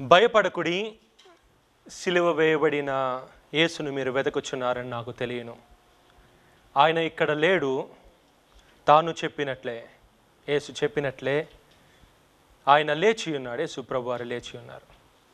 భయపడకుడి సిలువ వేయబడిన యేసును మీరు వెతకుచున్నారని నాకు తెలియను ఆయన ఇక్కడ లేడు తాను చెప్పినట్లే యేసు చెప్పినట్లే ఆయన లేచి ఉన్నాడు యేసు ప్రభు వారు లేచి ఉన్నారు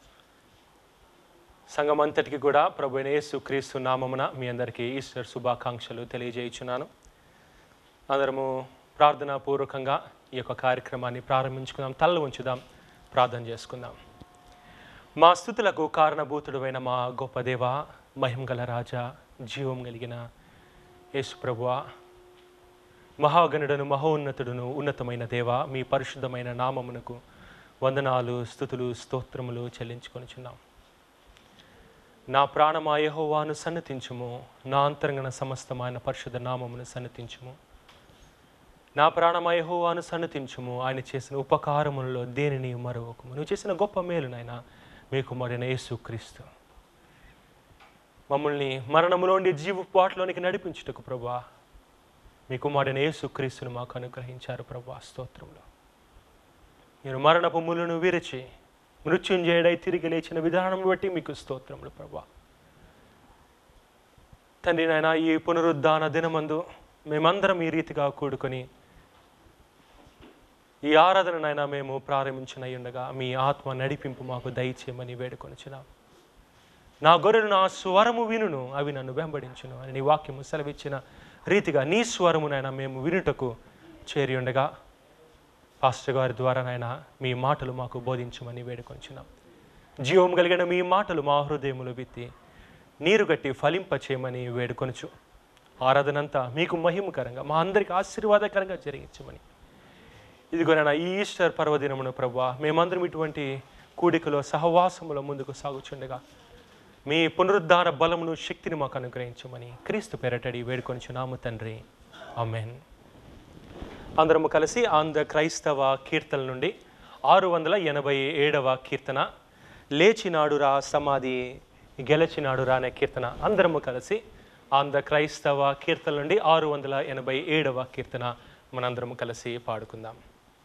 సంఘం అంతటికి కూడా ప్రభు అయిన యేసు క్రీస్తు నామమున మీ అందరికీ ఈస్టర్ శుభాకాంక్షలు తెలియజేయుచున్నాను అందరము ప్రార్థనాపూర్వకంగా ఈ యొక్క కార్యక్రమాన్ని ప్రారంభించుకుందాం తల్ల ఉంచుదాం ప్రార్థన చేసుకుందాం మా స్థుతులకు కారణభూతుడువైన మా గొప్ప దేవ మహిమగల రాజా జీవం కలిగిన యేసు ప్రభువా మహాగణుడను మహోన్నతుడును ఉన్నతమైన దేవ మీ పరిశుద్ధమైన నామమునకు వందనాలు స్థుతులు స్తోత్రములు చెల్లించుకొనిచున్నాం నా ప్రాణమా యెహోవాను సన్నతించుము నా అంతరంగణ సమస్తమైన పరిశుద్ధ నామమును సన్నతించుము నా ప్రాణమా యెహోవాను సన్నతించుము ఆయన చేసిన ఉపకారములలో దేనిని మరొకము నువ్వు చేసిన గొప్ప మేలు నాయన మీ కుమారుడైన యేసుక్రీస్తు మమ్మల్ని మరణములోండి జీవ పాటలోనికి నడిపించుటకు ప్రభా మీ కుమారుడైన యేసుక్రీస్తును మాకు అనుగ్రహించారు ప్రభా స్తోత్రంలో మీరు మరణపు ములను విరిచి మృత్యుంజయుడై తిరిగి లేచిన విధానం బట్టి మీకు స్తోత్రములు ప్రభా తండ్రి నాయన ఈ పునరుద్ధాన దినమందు మేమందరం ఈ రీతిగా కూడుకొని ఈ ఆరాధన నాయన మేము ప్రారంభించిన ఉండగా మీ ఆత్మ నడిపింపు మాకు దయచేయమని వేడుకొనిచున్నాం నా గొర్రెలు నా స్వరము వినును అవి నన్ను వెంబడించును అని నీ వాక్యము సెలవిచ్చిన రీతిగా నీ స్వరమునైనా మేము వినుటకు చేరి ఉండగా పాస్టర్ గారి ద్వారా నాయన మీ మాటలు మాకు బోధించమని వేడుకొంచున్నాం జీవం కలిగిన మీ మాటలు మా హృదయములు విత్తి నీరు గట్టి ఫలింపచేయమని వేడుకొనుచు ఆరాధనంతా మీకు మహిమకరంగా మా అందరికి ఆశీర్వాదకరంగా జరిగించమని ఇదిగో నాయన ఈ ఈస్టర్ పర్వదినమును ప్రభా మేమందరం ఇటువంటి కూడికలో సహవాసములో ముందుకు సాగుచుండగా మీ పునరుద్ధార బలమును శక్తిని మాకు అనుగ్రహించమని క్రీస్తు పెరటడి వేడుకొనిచున్నాము తండ్రి ఆమెన్ అందరము కలిసి ఆంధ్ర క్రైస్తవ కీర్తన నుండి ఆరు వందల ఎనభై ఏడవ కీర్తన లేచినాడురా సమాధి గెలచినాడురా అనే కీర్తన అందరము కలిసి ఆంధ్ర క్రైస్తవ కీర్తన నుండి ఆరు వందల ఎనభై ఏడవ కీర్తన మనందరము కలిసి పాడుకుందాం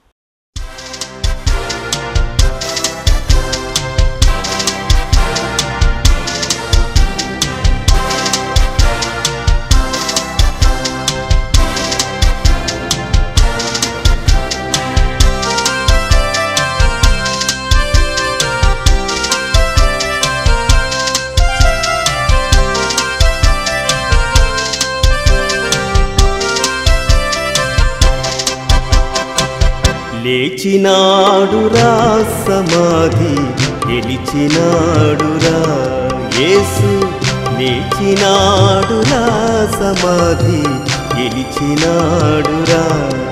లేచినాడురా సమాధి గెలిచినాడురా యేసు లేచినాడురా సమాధి గెలిచినాడురా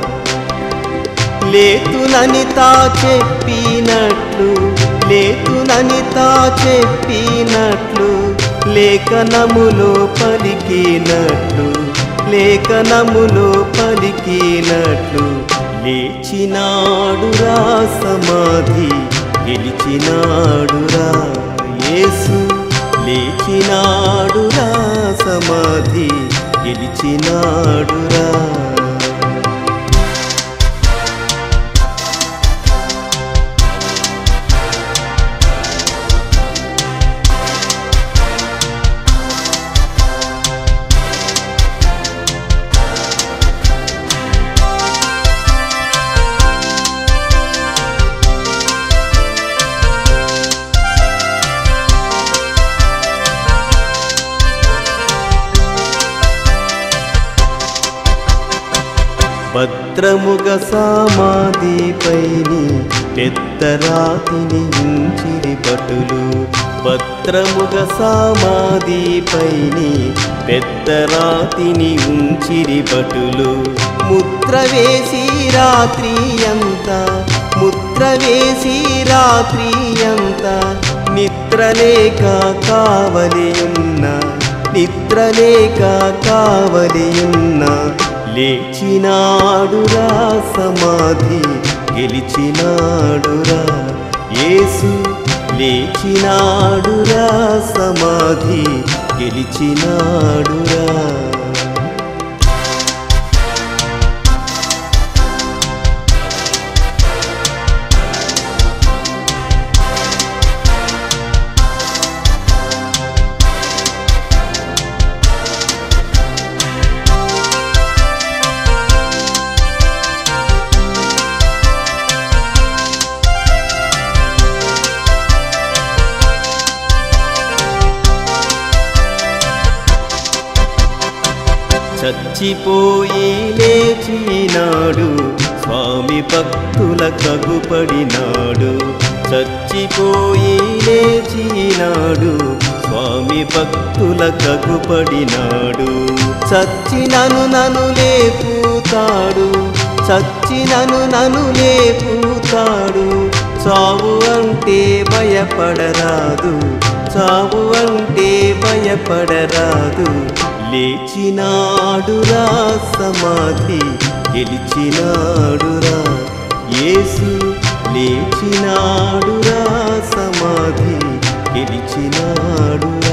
లేతునని తా చెప్పినట్లు లేతునని తా చెప్పినట్లు లేఖనములో పలికినట్లు లేఖనములో పలికినట్లు లేచినాడురా సమాధి గెలిచినాడురా యేసు లేచినాడురా సమాధి గెలిచినాడురా భద్రముగ సమాధిపైని పెద్దరాతిని ఉంచిరి భటులు భద్రముగ సమాధిపైని పెద్దరాతిని ఉంచిరి భటులు ముద్ర వేసి రాత్రి అంతా ముద్ర వేసి రాత్రి అంతా నిద్రలేక కావలియున్న నిద్రలేక కావలియున్న లేచినాడురా సమాధి గెలిచినాడురా యేసు లేచినాడురా సమాధి గెలిచినాడురా చచ్చిపోయి లేచినాడు స్వామి భక్తుల కగుపడినాడు చచ్చిపోయి లేచినాడు స్వామి భక్తుల కగుపడినాడు చచ్చినను నను లేపుతాడు చచ్చినను నను లేపుతాడు చావు అంటే భయపడరాదు చావు అంటే భయపడరాదు లేచినాడురా సమాధి గెలిచినాడురా యేసు లేచినాడురా సమాధి గెలిచినాడురా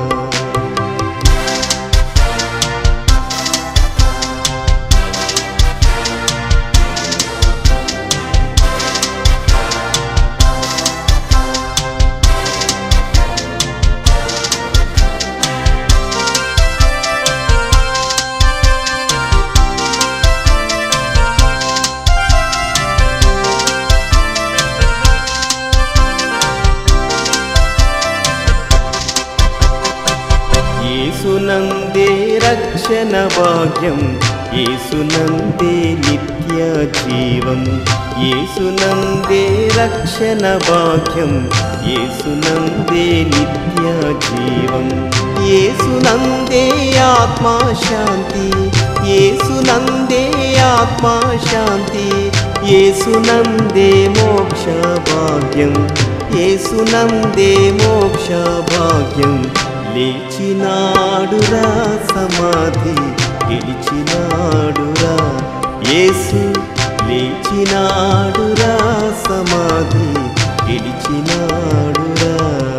యేసునందే రక్షణ భాగ్యం యేసునందే నిత్య జీవం యేసునందే రక్షణ భాగ్యం యేసునందే నిత్య జీవం యేసునందే ఆత్మా శాంతి యేసునందే ఆత్మా శాంతి యేసునందే మోక్ష భాగ్యం యేసునందే మోక్ష భాగ్యం లేచినాడురా సమాధి గెలిచినాడురా యేసు లేచినాడురా సమాధి గెలిచినాడురా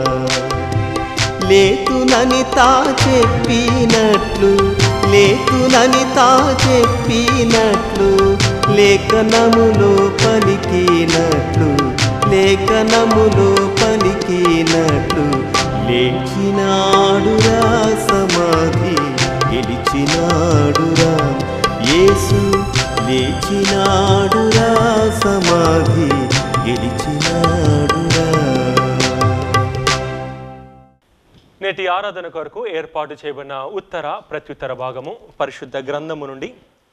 లేతునని తా చెప్పినట్లు లేతునని తా చెప్పినట్లు లేఖనములో పలికినట్లు లేఖనములో పలికినట్లు లేచినాడురా సమాధి గెలిచినాడురా యేసు లేచినాడురా సమాధి గెలిచినాడురా నేటి ఆరాధన కొరకు ఏర్పాటు చేయబడిన ఉత్తర ప్రత్యుత్తర భాగము పరిశుద్ధ గ్రంథము నుండి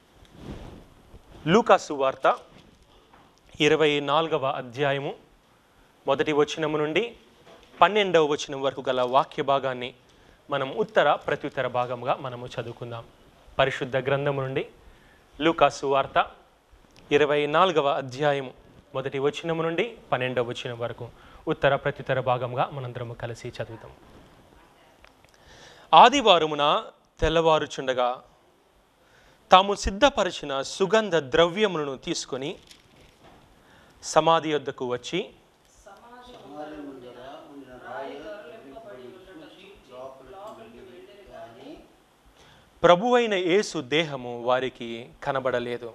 లూకాసు వార్త ఇరవై నాలుగవ అధ్యాయము మొదటి వచనము నుండి పన్నెండవ వచనం వరకు గల వాక్య భాగాన్ని మనం ఉత్తర ప్రత్యుత్తర భాగముగా మనము చదువుకుందాం పరిశుద్ధ గ్రంథము నుండి లూకాసు వార్త ఇరవై నాలుగవ అధ్యాయము మొదటి వచనము నుండి పన్నెండవ వచనం వరకు ఉత్తర ప్రత్యుత్తర భాగంగా మనందరము కలిసి చదువుతాం ఆదివారమున తెల్లవారుచుండగా తాము సిద్ధపరిచిన సుగంధ ద్రవ్యములను తీసుకొని సమాధి వద్దకు వచ్చి ప్రభువైన యేసు దేహము వారికి కనబడలేదు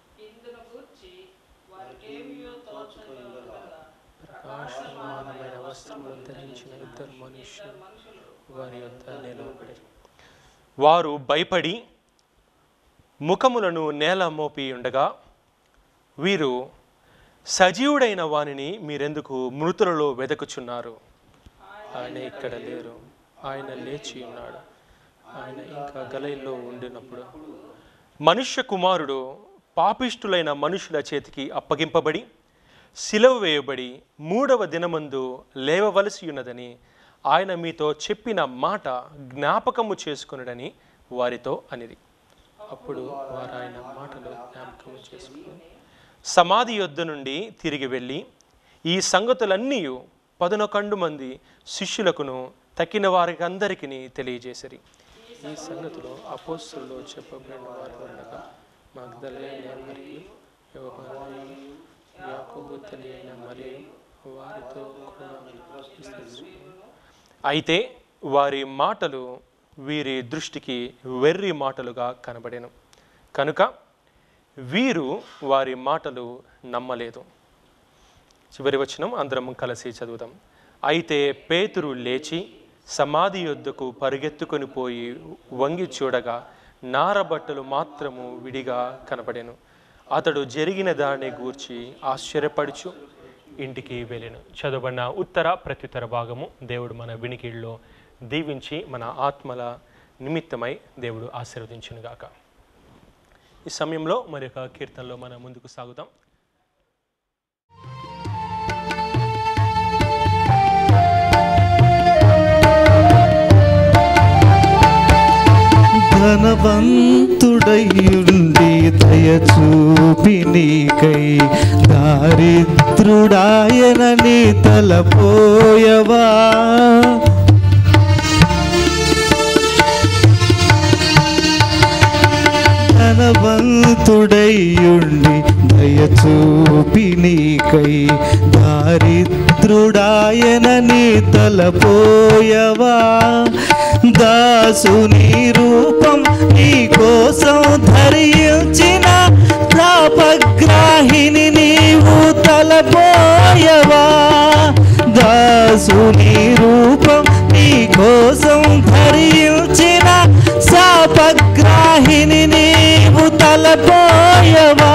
ప్రకాశమానమైన వస్త్రములు ధరించిన ఇద్దరు మనుష్యులు వారి యొద్ద నిలవబడి వారు భయపడి ముఖములను నేల మోపి ఉండగా వీరు సజీవుడైన వానిని మీరెందుకు మృతులలో వెదకుచున్నారు ఆయన ఇక్కడ లేరు ఆయన లేచి ఉన్నాడు ఆయన ఇంకా గలైలో ఉండినప్పుడు మనుష్య కుమారుడు పాపిష్టులైన మనుషుల చేతికి అప్పగింపబడి సిలువ వేయబడి మూడవ దినమందు లేవవలసి ఉన్నదని ఆయన మీతో చెప్పిన మాట జ్ఞాపకము చేసుకునడని వారితో అనిది అప్పుడు వారు ఆయన మాటలు జ్ఞాపకము చేసుకుని సమాధి యొద్ద నుండి తిరిగి వెళ్ళి ఈ సంగతులన్నీ పదునొకండు మంది శిష్యులకును తక్కిన వారికి అందరికీ తెలియజేసిరి ఈ సంగతులు అపోస్తుల్లో చెప్పబడిన వారి ఉండగా మగ్ధలైన మరియు యోహాను, యాకోబు తెలియని మరియు వారితో కూడా విశ్వసించి అయితే వారి మాటలు వీరి దృష్టికి వెర్రి మాటలుగా కనబడెను కనుక వీరు వారి మాటలు నమ్మలేదు చివరి వచనం అందరం కలిసి చదువుదాం అయితే పేతురు లేచి సమాధి యొద్దకు పరిగెత్తుకొని పోయి వంగి చూడగా నారబట్టలు మాత్రము విడిగా కనపడెను అతడు జరిగిన దాన్ని గూర్చి ఆశ్చర్యపడుచు ఇంటికి వెళ్ళెను చదవబడిన ఉత్తర ప్రత్యుత్తర భాగము దేవుడు మన వినికిడిలో దీవించి మన ఆత్మల నిమిత్తమై దేవుడు ఆశీర్వదించునుగాక ఈ సమయంలో మరి ఒక కీర్తనలో మనం ముందుకు సాగుతాం ధనవంతుడయ్యుండి దయచూపి నీకై దారిద్రుడాయనని తలపోయవా ధనవంతుడయ్యుండి దయచూపి నీకై దారిద్రుడాయనని తలపోయవా దాసుని రూపం నీ కోసం ధరించిన పాపగ్రాహిని నీవు తలపోయవా దాసుని రూపం నీ కోసం ధరించిన శాపగ్రాహిని నీవు తలపోయవా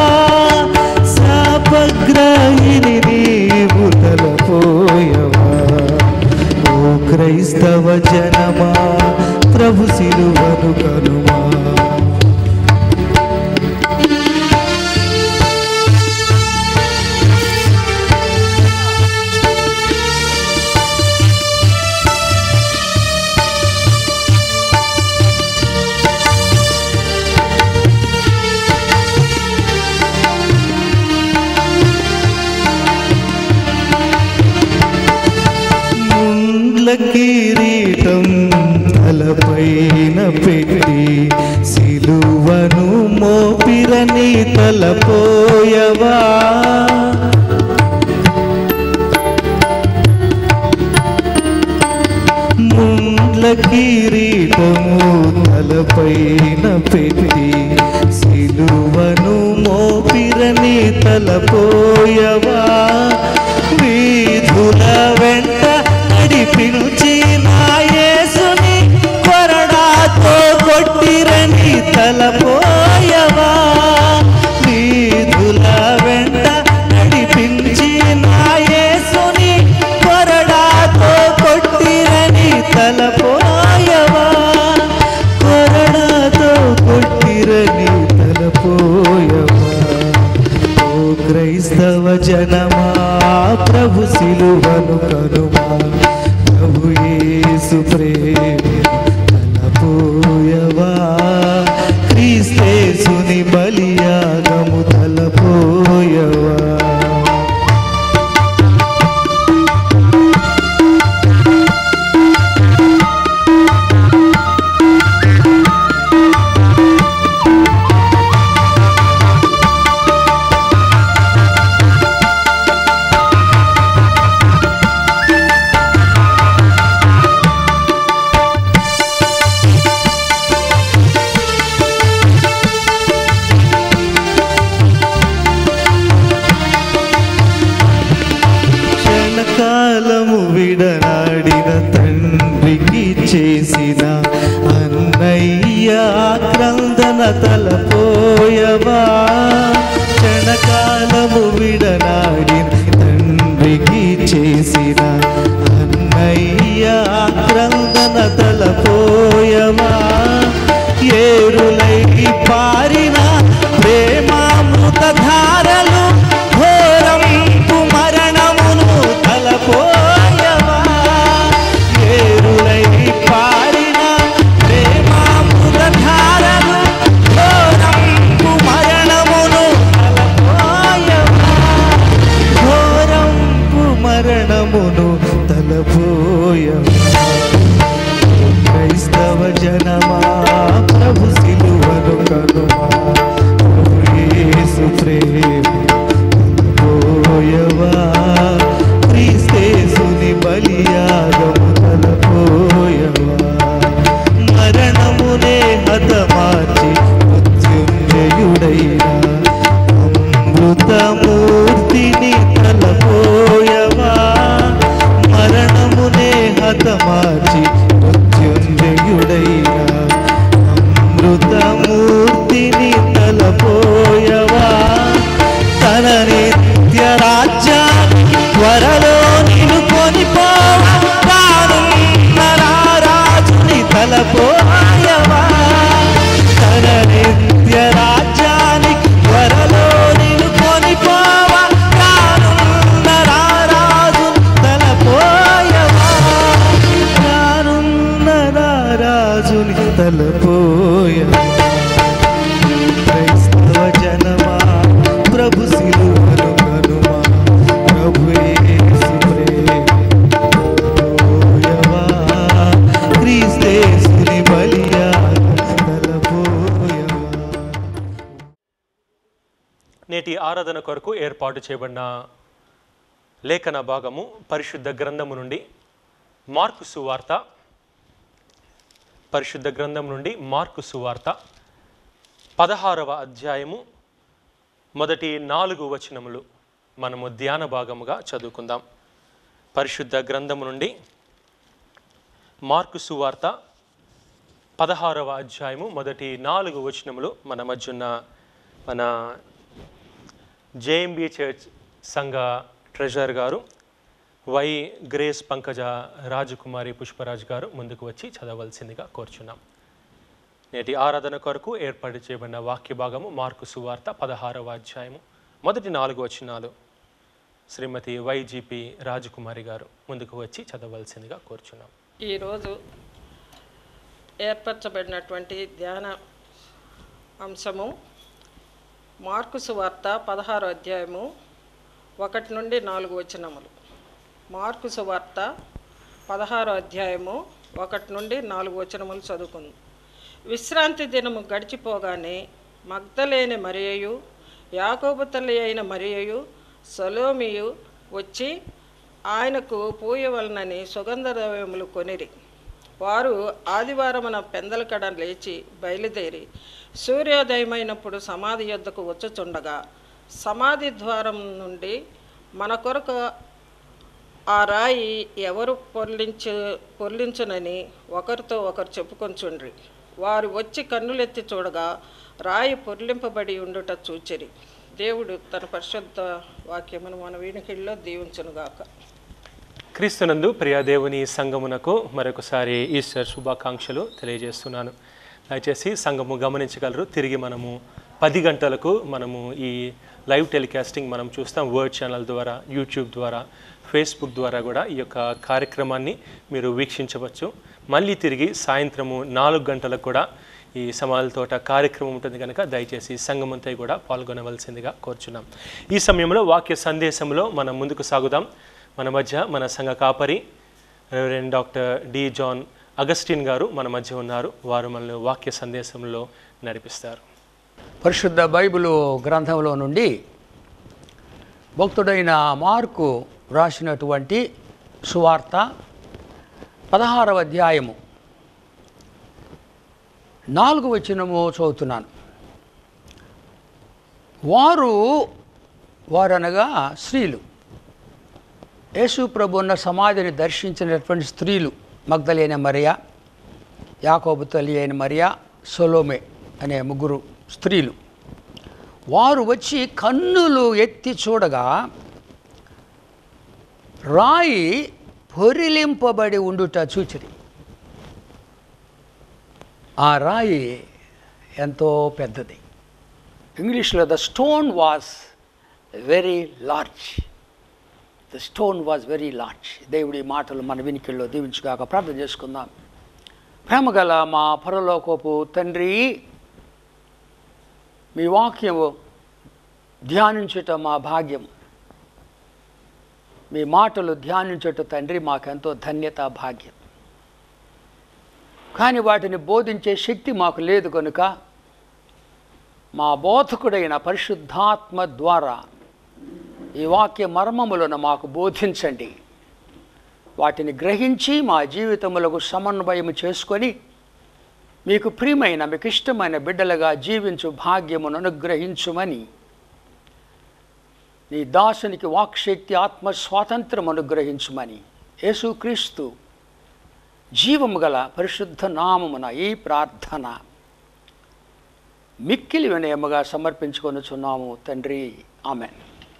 శాపగ్రాహిని నీవు తలపోయవా ఓ క్రైస్తవ జనమా ప్రభు సిలువను కనుమా ముండ్ల కిరీటం తలపైన పెట్టి సిలువను మోపిరని తలపోయవా ముండ్ల కిరీటము తలపైన పెట్టి సిలువను మోపిరని తలపోయవా వీధుల వెంట నడిపించి నా యేసుని కొరడాతో కొట్టిరని తలపోయవా వీధుల వెంట నడిపించి నా యేసుని కొరడాతో కొట్టిరని తలపోయవా కొరడాతో కొట్టిరని తలపోయవా ఓ క్రైస్తవ జనమా ప్రభు సిలువను కనుమా ప్రభు యేసు ప్రేమ తలపోయవా క్రీస్తేసుని బలియాగము తలపోయవా క్షణకాలము విడనాడిన తండ్రికి చేసిన అన్నయ్య క్రందన తలపోయవా క్షణకాలము విడనాడిన తండ్రికి చేసిన అన్నయ్య క్రందన తలపోయవా ఏరులై పారిన ప్రేమామృత ధారలు ఘోరంపు మరణమును తలపోయవా ఏరులై పారిన ప్రేమామృత ధారలు ఘోరంపు మరణమును తలపోయవా ఘోరంపు మరణమును తలపోయవా క్రైస్తవ జనమా ప్రభు సిలువను కనుమా ప్రభు యేసు ప్రేమ పోయవా క్రీస్తేసుని బలియాగము తలపోయవా మరణమునే హతమార్చి మృత్యుంజయుడైన అమృతమూర్తిని తలపోయవా మరణమునే హతమార్చి మృత్యుంజయుడైన అమృతమూర్తిని తలపోయవా తన నిత్య రాజ్యాన్ని త్వరలో నిలుకొని పోవా ఆరాధన కొరకు ఏర్పాటు చేయబడిన లేఖన భాగము పరిశుద్ధ గ్రంథము నుండి మార్కు సువార్త పరిశుద్ధ గ్రంథం నుండి మార్కు సువార్త పదహారవ అధ్యాయము మొదటి నాలుగు వచనములు మనము ధ్యాన భాగముగా చదువుకుందాం పరిశుద్ధ గ్రంథము నుండి మార్కు సువార్త పదహారవ అధ్యాయము మొదటి నాలుగు వచనములు మన మధ్యున్న మన జేఎంబి చర్చ్ సంఘ ట్రెజరర్ గారు వై గ్రేస్ పంకజ రాజకుమారి పుష్పరాజ్ గారు ముందుకు వచ్చి చదవలసిందిగా కోరుచున్నాం నేటి ఆరాధన కొరకు ఏర్పాటు చేయబడిన వాక్య భాగము మార్కు సువార్త పదహారవ అధ్యాయము మొదటి నాలుగు వచనాలు శ్రీమతి వైజీపీ రాజకుమారి గారు ముందుకు వచ్చి చదవలసిందిగా కోరుచున్నాం ఈరోజు ఏర్పరచబడినటువంటి ధ్యాన అంశము మార్కు సువార్త పదహారో అధ్యాయము ఒకటి నుండి నాలుగు వచనములు మార్కు సువార్త పదహారో అధ్యాయము ఒకటి నుండి నాలుగు వచనములు చదువుకుంది విశ్రాంతి దినము గడిచిపోగానే మగ్ధలేని మరియయు యాకోబు తల్లి అయిన మరియయు సొలోమియు వచ్చి ఆయనకు పూయవలనని సుగంధ ద్రవ్యములు కొనిరి వారు ఆదివారమున పెందలకడ లేచి బయలుదేరి సూర్యోదయమైనప్పుడు సమాధి యొద్దకు వచ్చుచుండగా సమాధి ద్వారం నుండి మన కొరకు ఆ రాయి ఎవరు పొర్లించు పొర్లించునని ఒకరితో ఒకరు చెప్పుకొంచుండ్రి వారు వచ్చి కన్నులెత్తి చూడగా రాయి పొర్లింపబడి ఉండుట చూచిరి దేవుడు తన పరిశుద్ధ వాక్యమును మన వీణికిల్లో దీవించునుగాక క్రీస్తునందు ప్రియాదేవుని సంఘమునకు మరొకసారి ఈస్టర్ శుభాకాంక్షలు తెలియజేస్తున్నాను దయచేసి సంఘము గమనించగలరు తిరిగి మనము పది గంటలకు మనము ఈ లైవ్ టెలికాస్టింగ్ మనం చూస్తాం వర్డ్ ఛానల్ ద్వారా యూట్యూబ్ ద్వారా ఫేస్బుక్ ద్వారా కూడా ఈ యొక్క కార్యక్రమాన్ని మీరు వీక్షించవచ్చు మళ్ళీ తిరిగి సాయంత్రము నాలుగు గంటలకు కూడా ఈ సమాల తోట కార్యక్రమం ఉంటుంది కనుక దయచేసి సంఘమంతా కూడా పాల్గొనవలసిందిగా కోరుచున్నాం ఈ సమయంలో వాక్య సందేశంలో మనం ముందుకు సాగుదాం మన మధ్య మన సంఘ కాపరి reverend doctor D John Augustine గారు మన మధ్య ఉన్నారు వారు మనల్ని వాక్య సందేశంలో నడిపిస్తారు పరిశుద్ధ బైబిలు గ్రంథంలో నుండి భక్తుడైన మార్కు రాసినటువంటి సువార్త పదహారవ అధ్యాయము నాలుగు వచనము చదువుతున్నాను వారు వారనగా స్త్రీలు యేసు ప్రభు ఉన్న సమాధిని దర్శించినటువంటి స్త్రీలు మగ్ధలేని మరియా యాకోబు తల్లి అయిన మరియా సొలోమే అనే ముగ్గురు స్త్రీలు వారు వచ్చి కన్నులు ఎత్తి చూడగా రాయి పొరిలింపబడి ఉండుట చూచిరి ఆ రాయి ఎంతో పెద్దది ఇంగ్లీష్లో the stone was very large the stone was very large దేవుడి మాటలు మన వినికిల్లో దీవించుగాక ప్రార్థన చేసుకుందాం ప్రేమగల మా పరలోకపు తండ్రి మీ వాక్యము ధ్యానించుట మా భాగ్యం మీ మాటలు ధ్యానించుట తండ్రి మాకెంతో ధన్యత భాగ్యం కానీ వాటిని బోధించే శక్తి మాకు లేదు కనుక మా బోధకుడైన పరిశుద్ధాత్మ ద్వారా ఈ వాక్య మర్మములను మాకు బోధించండి వాటిని గ్రహించి మా జీవితములకు సమన్వయం చేసుకొని మీకు ప్రియమైన మీకు ఇష్టమైన బిడ్డలుగా జీవించు భాగ్యమును అనుగ్రహించుమని నీ దాసునికి వాక్శక్తి ఆత్మ స్వాతంత్రం అనుగ్రహించుమని యేసుక్రీస్తు జీవము గల పరిశుద్ధ నామమున ఈ ప్రార్థన మిక్కిలి వినయముగా సమర్పించుకొనుచున్నాము తండ్రి ఆమెన్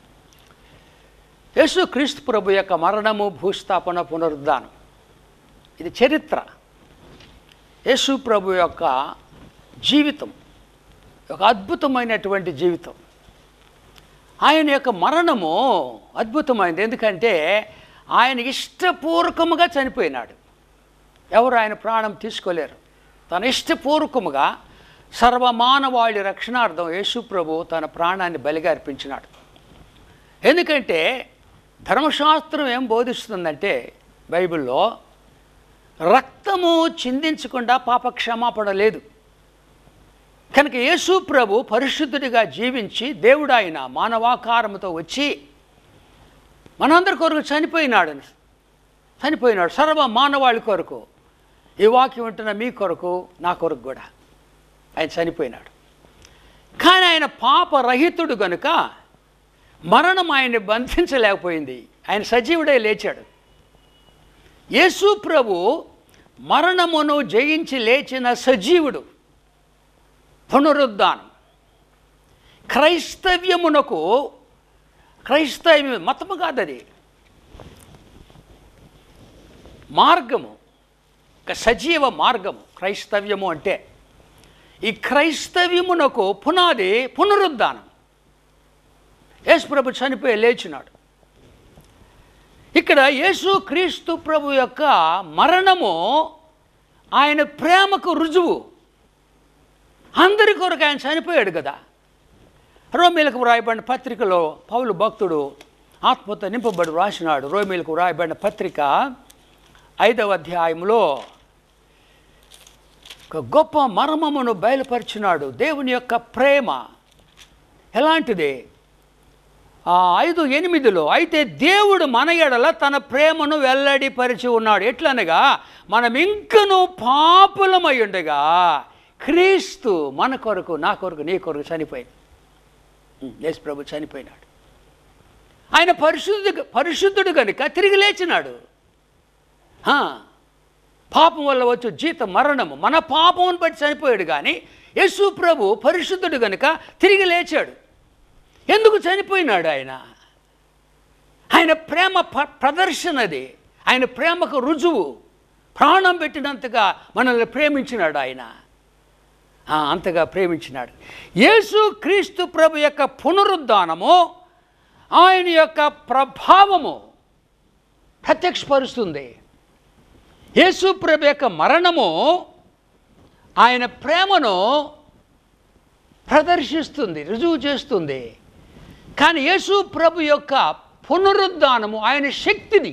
యేసు క్రీస్తు ప్రభు యొక్క మరణము భూస్థాపన పునరుద్ధానం ఇది చరిత్ర యేసు ప్రభు యొక్క జీవితం ఒక అద్భుతమైనటువంటి జీవితం ఆయన యొక్క మరణము అద్భుతమైనది ఎందుకంటే ఆయన ఇష్టపూర్వకముగా చనిపోయినాడు ఎవరు ఆయన ప్రాణం తీసుకోలేరు తన ఇష్టపూర్వకముగా సర్వమానవాళి రక్షణార్థం యేసు ప్రభు తన ప్రాణాన్ని బలిగా అర్పించినాడు ఎందుకంటే ధర్మశాస్త్రం ఏం బోధిస్తుందంటే బైబిల్లో రక్తము చిందించకుండా పాప క్షమాపణ లేదు కనుక యేసు ప్రభు పరిశుద్ధుడిగా జీవించి దేవుడు ఆయన మానవాకారముతో వచ్చి మనందరి కొరకు చనిపోయినాడు చనిపోయినాడు సర్వ మానవాళి కొరకు ఈ వాక్యం ఉంటున్న మీ కొరకు నా కొరకు కూడా ఆయన చనిపోయినాడు కానీ ఆయన పాపరహితుడు గనుక మరణం ఆయన్ని బంధించలేకపోయింది ఆయన సజీవుడే లేచాడు యేసు ప్రభు మరణమును జయించి లేచిన సజీవుడు పునరుద్ధానం క్రైస్తవ్యమునకు క్రైస్తవ్యం మతము కాదు అది మార్గము ఒక సజీవ మార్గము క్రైస్తవ్యము అంటే ఈ క్రైస్తవ్యమునకు పునాది పునరుద్ధానం యేసు ప్రభు చనిపోయి లేచినాడు ఇక్కడ యేసు క్రీస్తు ప్రభు యొక్క మరణము ఆయన ప్రేమకు రుజువు అందరి కొరకు ఆయన చనిపోయాడు కదా రోమిలకు వ్రాయబడిన పత్రికలో పౌలు భక్తుడు ఆత్మతో నింపబడి రాసినాడు రోమిలకు వ్రాయబడిన పత్రిక ఐదవ అధ్యాయంలో ఒక గొప్ప మర్మమును బయలుపరిచినాడు దేవుని యొక్క ప్రేమ ఎలాంటిది ఆ ఐదు ఎనిమిదిలో అయితే దేవుడు మన ఎడల తన ప్రేమను వెల్లడిపరిచి ఉన్నాడు ఎట్లనగా మనం ఇంకను పాపులమై ఉండగా క్రీస్తు మన కొరకు నా కొరకు నీ కొరకు చనిపోయింది ఉమ్, యేసు ప్రభు చనిపోయినాడు ఆయన పరిశుద్ధు పరిశుద్ధుడు కనుక తిరిగి లేచినాడు ఆ, పాపం వల్ల వచ్చు జీత మరణము మన పాపమును బట్టి చనిపోయాడు కానీ యేసు ప్రభు పరిశుద్ధుడు కనుక తిరిగి లేచాడు ఎందుకు చనిపోయినాడు ఆయన ఆయన ప్రేమ ప- ప్రదర్శనది ఆయన ప్రేమకు రుజువు ప్రాణం పెట్టినంతగా మనల్ని ప్రేమించినాడు ఆయన ఆ, అంతగా ప్రేమించినాడు యేసు క్రీస్తు ప్రభు యొక్క పునరుద్ధానము ఆయన యొక్క ప్రభావము ప్రత్యక్షపరుస్తుంది యేసు ప్రభు యొక్క మరణము ఆయన ప్రేమను ప్రదర్శిస్తుంది రుజువు చేస్తుంది కానీ యేసు ప్రభు యొక్క పునరుద్ధానము ఆయన శక్తిని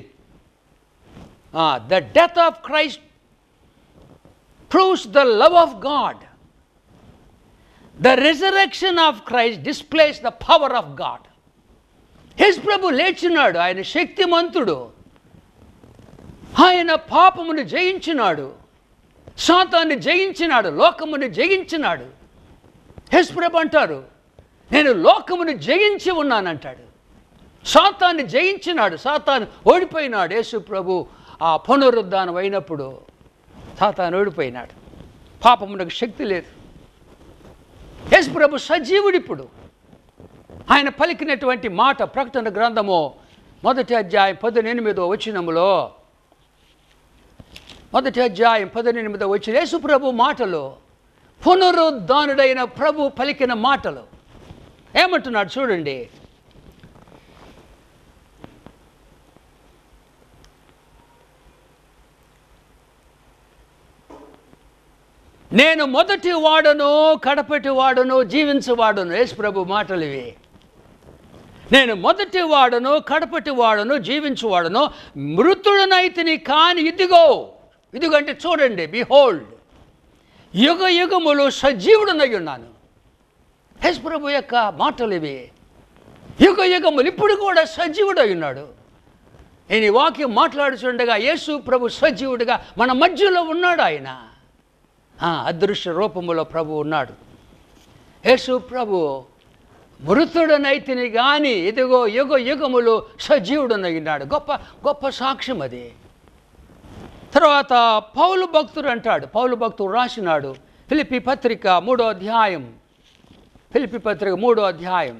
the death of Christ proves the love of God the resurrection of Christ displays the power of God Yesu ప్రభు లేచినాడు ఆయన శక్తిమంతుడు ఆయన పాపమును జయించినాడు శాతాన్ని జయించినాడు లోకమును జయించినాడు యేసుప్రభు అంటారు నేను లోకమును జయించి ఉన్నానంటాడు సాతాన్ని జయించినాడు సాతాను ఓడిపోయినాడు యేసు ప్రభు ఆ పునరుద్ధానం అయినప్పుడు సాతాను ఓడిపోయినాడు పాపమునకు శక్తి లేదు యేసు ప్రభు సజీవుడు ఇప్పుడు ఆయన పలికినటువంటి మాట ప్రకటన గ్రంథము మొదటి అధ్యాయం పదినెనిమిదో వచనములో మొదటి అధ్యాయం పదినెనిమిదో వచ్చిన యేసు ప్రభు మాటలు పునరుద్ధానుడైన ప్రభు పలికిన మాటలు ఏమంటున్నాడు చూడండి నేను మొదటి వాడను కడపటి వాడను జీవించువాడను యేసు ప్రభు మాటలు ఇవి నేను మొదటి వాడను కడపటి వాడను జీవించువాడను మృతుడనైతిని కాని ఇదిగో ఇదిగో అంటే చూడండి బిహోల్డ్ యుగ యుగములు సజీవుడనై ఉన్నాను యేసు ప్రభు యొక్క మాటలు ఇవి యుగ యుగములు ఇప్పుడు కూడా సజీవుడై ఉన్నాడు నేను ఈ వాక్యం మాట్లాడుచుండగా యేసు ప్రభు సజీవుడిగా మన మధ్యలో ఉన్నాడు ఆయన ఆ, అదృశ్య రూపములో ప్రభు ఉన్నాడు యేసు ప్రభు మృతుడనైతిని కానీ ఇదిగో యుగ యుగములు సజీవుడనగినాడు గొప్ప గొప్ప సాక్ష్యం అది తర్వాత పౌలు భక్తుడు అంటాడు పౌలు భక్తుడు రాసినాడు ఫిలిపి పత్రిక మూడో అధ్యాయం ఫిలిపి పత్రిక మూడో అధ్యాయం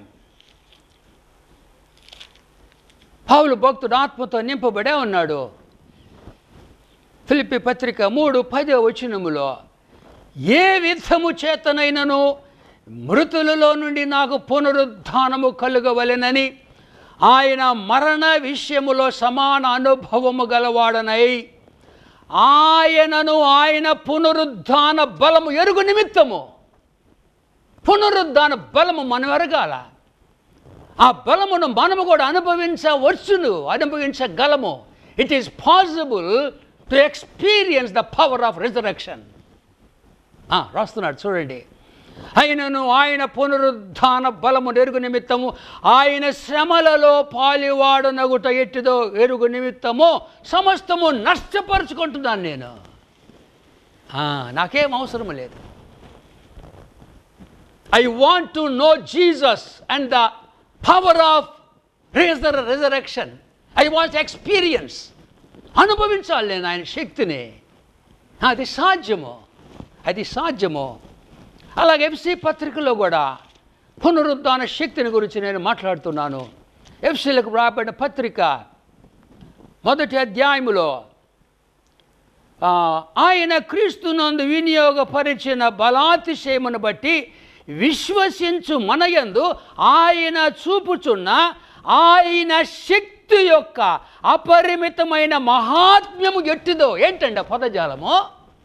పౌలు భక్తుడు ఆత్మతో నింపబడే ఉన్నాడు ఫిలిపి పత్రిక మూడు పదో వచనములో ఏ విధము చేతనైనను మృతులలో నుండి నాకు పునరుద్ధానము కలుగవలెనని ఆయన మరణ విషయములో సమాన అనుభవము గలవాడనై ఆయనను ఆయన పునరుద్ధాన బలము ఎరుగు నిమిత్తము పునరుద్ధాన బలము మనం ఎరగాల ఆ బలమును మనము కూడా అనుభవించవచ్చును అనుభవించగలము it is possible to experience the power of resurrection రాస్తున్నాడు చూడండి అయినను ఆయన పునరుద్ధాన బలము ఎరుగు నిమిత్తము ఆయన శ్రమలలో పాలివాడనగుట ఎట్టిదో ఎరుగు నిమిత్తము సమస్తము నష్టపరుచుకుంటున్నాను నేను ఆ, నాకేం అవసరం లేదు I want to know Jesus and the power of razor resurrection I want experience అనుభవించాలి నేను ఆయన శక్తిని అది సాధ్యము అది సాధ్యము అలాగే ఎఫ్సి పత్రికలో కూడా పునరుద్ధాన శక్తిని గురించి నేను మాట్లాడుతున్నాను ఎఫ్సీలకు రాబడిన పత్రిక మొదటి అధ్యాయములో ఆ, ఆయన క్రీస్తునందు వినియోగపరిచిన బలాతిశయమును బట్టి విశ్వసించు మనయందు ఆయన చూపుచున్న ఆయన శక్తి యొక్క అపరిమితమైన మహాత్మ్యము ఎట్టిదో ఏంటండి ఆ పదజాలము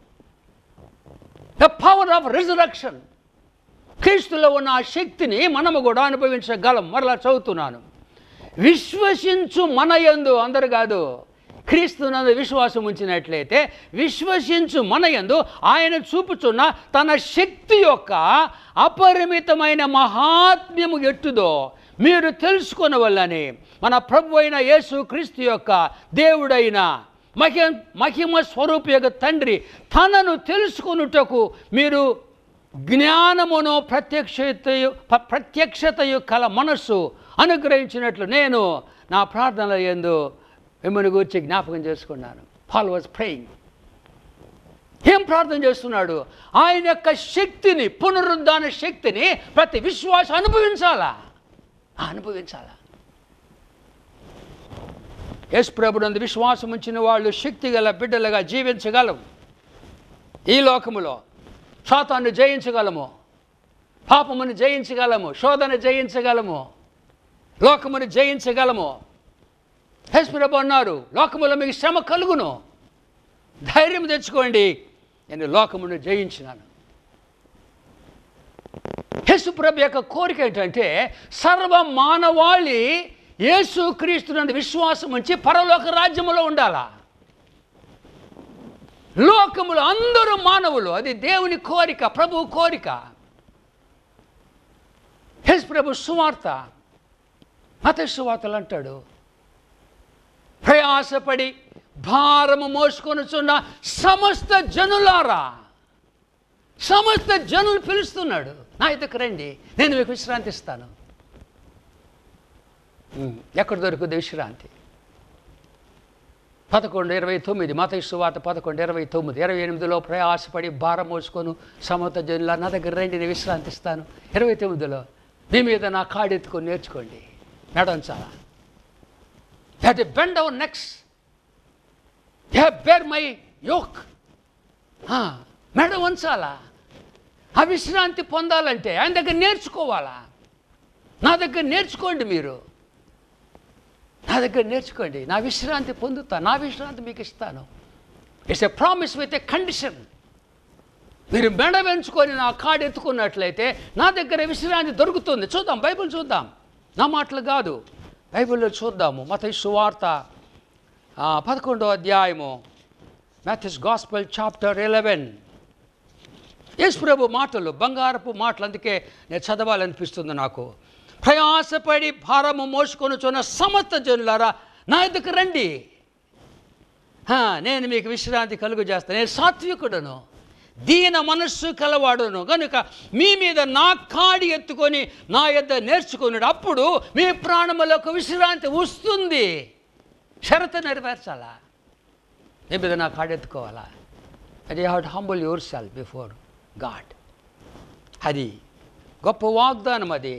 ద పవర్ ఆఫ్ రిజరక్షన్ క్రీస్తులో ఉన్న ఆ శక్తిని మనము కూడా అనుభవించగలం మరలా చదువుతున్నాను విశ్వసించు మనయందు అందరు కాదు క్రీస్తునందు విశ్వాసం ఉంచినట్లయితే విశ్వసించు మనయందు ఆయన చూపుచున్న తన శక్తి యొక్క అపరిమితమైన మహాత్మ్యము ఎట్టుదో మీరు తెలుసుకొనవల్లని మన ప్రభు అయిన యేసు క్రీస్తు యొక్క దేవుడైన మహి మహిమ స్వరూప యొక్క తండ్రి తనను తెలుసుకొనుటకు మీరు జ్ఞానమును ప్రత్యక్షతయు ప- ప్రత్యక్షతయు కల మనస్సు అనుగ్రహించినట్లు నేను నా ప్రార్థనల యందు మిమ్మల్ని గురించి జ్ఞాపకం చేసుకున్నాను పాల్ వాజ్ ప్రేయింగ్ ఏం ప్రార్థన చేస్తున్నాడు ఆయన యొక్క శక్తిని పునరుద్ధాన శక్తిని ప్రతి విశ్వాసం అనుభవించాలా ఆ, అనుభవించాలా యేసు ప్రభునందు విశ్వాసం ఉంచిన వాళ్ళు శక్తి గల బిడ్డలుగా జీవించగలము ఈ లోకములో శాతాన్ని జయించగలము పాపమును జయించగలము శోధన జయించగలము లోకమును జయించగలము యేసు ప్రభు అన్నారు లోకములో మీకు శ్రమ కలుగును ధైర్యం తెచ్చుకోండి నేను లోకమును జయించినాను యేసు ప్రభు యొక్క కోరిక ఏంటంటే సర్వ మానవాళి యేసు క్రీస్తునందు విశ్వాసం ఉంచి పరలోక రాజ్యములో ఉండాలా లోకములో అందరూ మానవులు అది దేవుని కోరిక ప్రభు కోరిక యేసు ప్రభు సువార్త మత సువార్తలు అంటాడు ప్రయాసపడి భారము మోసుకొనుచున్న సమస్త జనులారా సమస్త జనులు పిలుస్తున్నాడు నా ఇద్దరికి రండి నేను మీకు విశ్రాంతి ఇస్తాను ఉమ్, ఎక్కడ దొరుకుతుంది విశ్రాంతి పదకొండు ఇరవై తొమ్మిది మత సువాత పదకొండు ఇరవై తొమ్మిది ఇరవై ఎనిమిదిలో ప్రయాసపడి భారం మోసుకొని సమత జనుల నా దగ్గర రండి నేను విశ్రాంతి ఇస్తాను ఇరవై తొమ్మిదిలో మీ మీద నా కాడెత్తుకొని నేర్చుకోండి నడంచాలా had bend our necks have bear my yoke మెడ వంచాలా ఆ విశ్రాంతి పొందాలంటే ఆయన దగ్గర నేర్చుకోవాలా నా దగ్గర నేర్చుకోండి మీరు నా దగ్గర నేర్చుకోండి నా విశ్రాంతి పొందుతా నా విశ్రాంతి మీకు ఇస్తాను it's a promise with a condition మీరు మెడ వెంచుకొని నా కాడు ఎత్తుకున్నట్లయితే నా దగ్గర విశ్రాంతి దొరుకుతుంది చూద్దాం బైబిల్ చూద్దాం నా మాటలు కాదు బైబిల్లో చూద్దాము మత సువార్త ఆ, పదకొండో అధ్యాయము Matthew's gospel chapter eleven Yesu ప్రభు మాటలు బంగారపు మాటలు అందుకే నేను చదవాలనిపిస్తుంది నాకు ప్రయాసపడి భారము మోసుకొనుచున్న సమస్త జనులారా నా ఎదుకు రండి హా, నేను మీకు విశ్రాంతి కలుగు చేస్తాను నేను సాత్వికుడను దీన మనస్సు కలవాడును కనుక మీ మీద నా కాడి ఎత్తుకొని నా యొద్ద నేర్చుకున్నాడు అప్పుడు మీ ప్రాణములకు విశ్రాంతి వస్తుంది షరతు నెరవేర్చాలా మీ మీద నా కాడి ఎత్తుకోవాలా అది have to humble yourself before God అది గొప్ప వాగ్దానం అది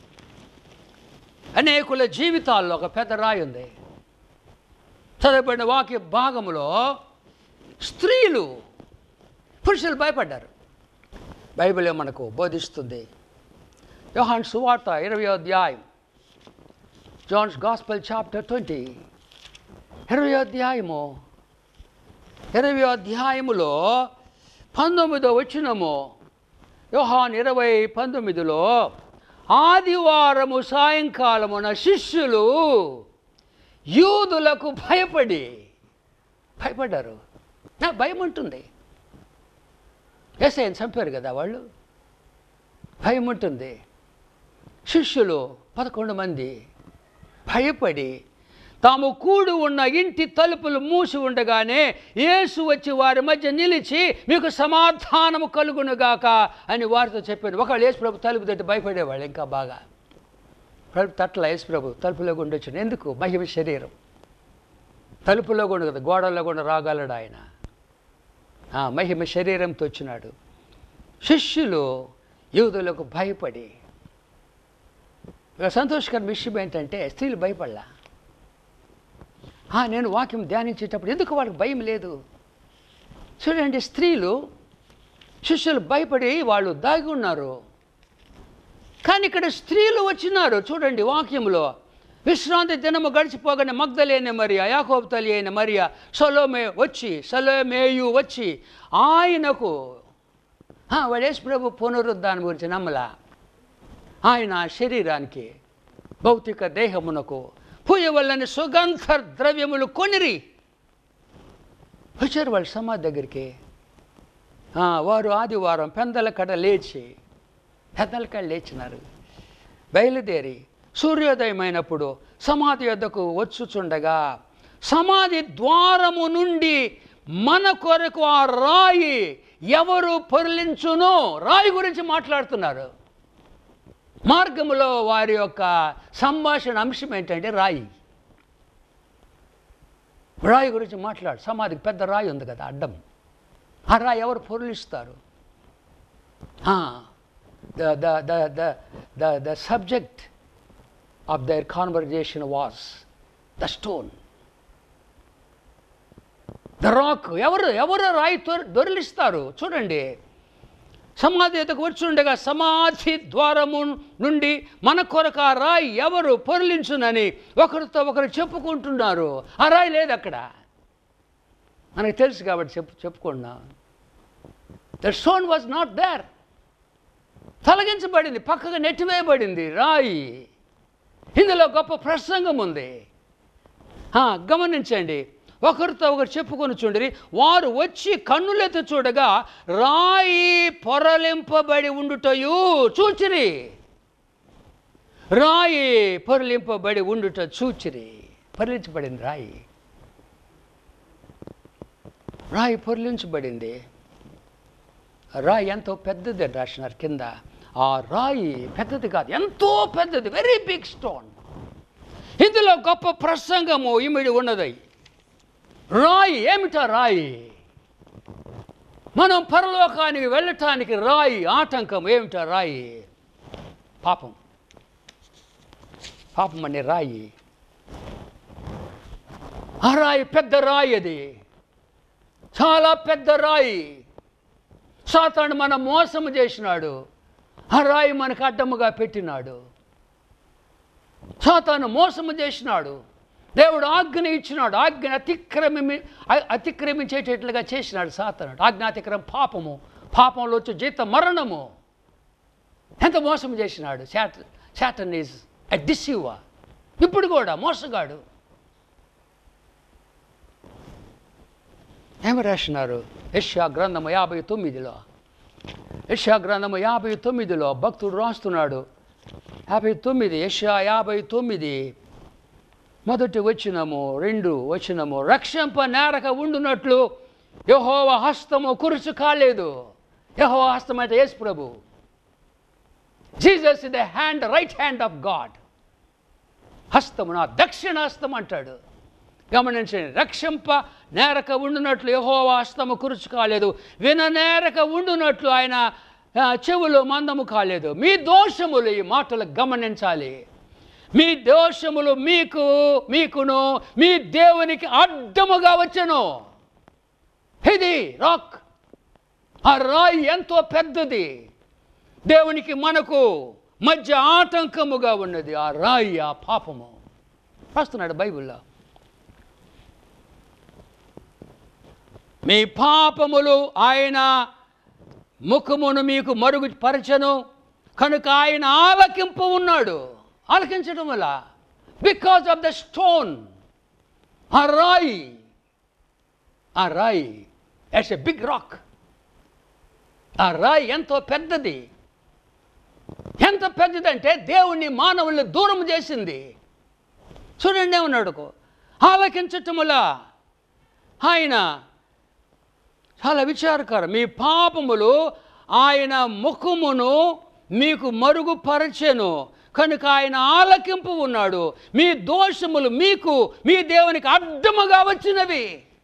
అనేకుల జీవితాల్లో ఒక పెద్ద రాయి ఉంది చదవబడిన వాక్య భాగములో స్త్రీలు పురుషులు భయపడ్డారు బైబిల్ మనకు బోధిస్తుంది యోహాన్ సువార్త ఇరవై అధ్యాయం జాన్స్ గాస్పల్ చాప్టర్ ట్వంటీ ఇరవై అధ్యాయము ఇరవై అధ్యాయములో పంతొమ్మిదో వచ్చినము యోహాన్ ఇరవై పంతొమ్మిదిలో ఆదివారము సాయంకాలమున శిష్యులు యూదులకు భయపడి భయపడ్డారు నాకు భయం ఉంటుంది ఎస్ఐని చంపారు కదా వాళ్ళు భయం ఉంటుంది శిష్యులు పదకొండు మంది భయపడి తాము కూడి ఉన్న ఇంటి తలుపులు మూసి ఉండగానే యేసు వచ్చి వారి మధ్య నిలిచి మీకు సమాధానము కలుగునుగాక అని వారితో చెప్పాను ఒకవేళ యేసు ప్రభు తలుపు తట్టి భయపడేవాళ్ళు ఇంకా బాగా తలుపు తట్ల యేసు ప్రభు తలుపులో గుండి వచ్చాడు ఎందుకు మహిమ శరీరం తలుపులో గుండు కదా గోడల్లో కూడా రాగలడు ఆయన ఆ, మహిమ శరీరంతో వచ్చినాడు శిష్యులు యూదులకు భయపడి ఇక సంతోషకర విషయం ఏంటంటే స్త్రీలు భయపడలా ఆ, నేను వాక్యం ధ్యానించేటప్పుడు ఎందుకు వాళ్ళకి భయం లేదు చూడండి స్త్రీలు శిష్యులు భయపడి వాళ్ళు దాగి ఉన్నారు కానీ ఇక్కడ స్త్రీలు వచ్చినారు చూడండి వాక్యంలో విశ్రాంతి దినము గడిచిపోగానే మగ్ధలేని మరియా యాకోబు తల్లి అయిన మరియా సొలోమే వచ్చి సలోమేయు వచ్చి ఆయనకు ఆ, వాడు యేసు ప్రభు పునరుద్ధానం గురించి నమ్మలా ఆయన శరీరానికి భౌతిక దేహమునకు పూయవల్లని సుగంధ ద్రవ్యములు కొనిరి వచ్చారు వాళ్ళ సమాధి దగ్గరికి ఆ, వారు ఆదివారం పెందల కడ లేచి పెద్దల కడ లేచినారు బయలుదేరి సూర్యోదయమైనప్పుడు సమాధి యొద్దకు వచ్చుచుండగా సమాధి ద్వారము నుండి మన కొరకు ఆ రాయి ఎవరు పొరలించునో రాయి గురించి మాట్లాడుతున్నారు మార్గములో వారి యొక్క సంభాషణ అంశం ఏంటంటే రాయి రాయి గురించి మాట్లాడు సమాధికి పెద్ద రాయి ఉంది కదా అడ్డం ఆ రాయి ఎవరు పొరులిస్తారు the the the the the the subject of their conversation was the stone the rock ఎవరు ఎవరు రాయి దొర దొరిలిస్తారు చూడండి సమాధి ఎదుకు వచ్చుండగా సమాధి ద్వారము నుండి మన కొరకు ఆ రాయి ఎవరు పొరలించునని ఒకరితో ఒకరు చెప్పుకుంటున్నారు ఆ రాయి లేదు అక్కడ మనకు తెలుసు కాబట్టి చెప్పు చెప్పుకున్నా the stone was not there తొలగించబడింది పక్కగా నెట్టివేయబడింది రాయి ఇందులో గొప్ప ప్రసంగం ఉంది ఆ, గమనించండి ఒకరితో ఒకరు చెప్పుకొని చూడండి వారు వచ్చి కన్నులెత్తి చూడగా రాయి పొరలింపబడి ఉండుటయు చూచిరి రాయి పొరలింపబడి ఉండుట చూచిరి పొరలించబడింది రాయి రాయి పొరలించబడింది రాయి ఎంతో పెద్దది అని రాసినారు కింద ఆ రాయి పెద్దది కాదు ఎంతో పెద్దది వెరీ బిగ్ స్టోన్ ఇందులో గొప్ప ప్రసంగము ఇమిడి ఉన్నది రాయి ఏమిటా రాయి మనం పరలోకానికి వెళ్ళటానికి రాయి ఆటంకం ఏమిటా రాయి పాపం పాపం అనే రాయి ఆ రాయి పెద్ద రాయి అది చాలా పెద్ద రాయి సాతాను మన మోసము చేసినాడు ఆ రాయి మనకు అడ్డముగా పెట్టినాడు సాతాను మోసము చేసినాడు దేవుడు ఆజ్ఞ ఇచ్చినాడు ఆజ్ఞ అతిక్రమి అ- అతిక్రమించేటట్లుగా చేసినాడు సాతానుడు ఆజ్ఞ అతిక్రమం పాపము పాపంలో వచ్చే జీత మరణము ఎంత మోసం చేసినాడు శాట శాటన్ ఈజ్ ఎ డిసీవర్ ఇప్పుడు కూడా మోసగాడు ఏమి రాసినారు యష్యా గ్రంథము యాభై తొమ్మిదిలో యష్యా గ్రంథము యాభై తొమ్మిదిలో భక్తుడు రాస్తున్నాడు యాభై తొమ్మిది యష్యా యాభై తొమ్మిది మొదటి వచ్చినము రెండు వచ్చినము రక్షంప నేరక ఉండునట్లు యహోవ హస్తము కురుచు కాలేదు యహోవ హస్తం అంటే యేసు ప్రభు Jesus the hand right hand of God హస్తము నా దక్షిణ హస్తం అంటాడు గమనించండి రక్షంప నేరక ఉండునట్లు యహోవా హస్తము కురుచు కాలేదు విన నేరక ఉండునట్లు ఆయన ఆ, చెవులు మందము కాలేదు మీ దోషములు ఈ మాటలు గమనించాలి మీ దోషములు మీకు మీకును మీ దేవునికి అడ్డముగా వచ్చను ఇది రాక్ ఆ రాయి ఎంతో పెద్దది దేవునికి మనకు మధ్య ఆటంకముగా ఉన్నది ఆ రాయి ఆ పాపము రాస్తున్నాడు బైబిల్లో మీ పాపములు ఆయన ముఖమును మీకు మరుగుపరచను కనుక ఆయన ఆలకింపు ఉన్నాడు ఆలకించడం వల్ల బికాజ్ ఆఫ్ ద స్టోన్ ఆ రాయి ఆ రాయి ఇట్స్ ఎ బిగ్ రాక్ ఆ రాయి ఎంతో పెద్దది ఎంత పెద్దదంటే దేవుణ్ణి మానవుల్ని దూరం చేసింది చూడండి ఏమన్నాడు ఆలకించటముల ఆయన చాలా విచారకరం మీ పాపములు ఆయన ముఖమును మీకు మరుగుపరచెను కనుక ఆయన ఆలకింపు ఉన్నాడు మీ దోషములు మీకు మీ దేవునికి అడ్డముగా వచ్చినవి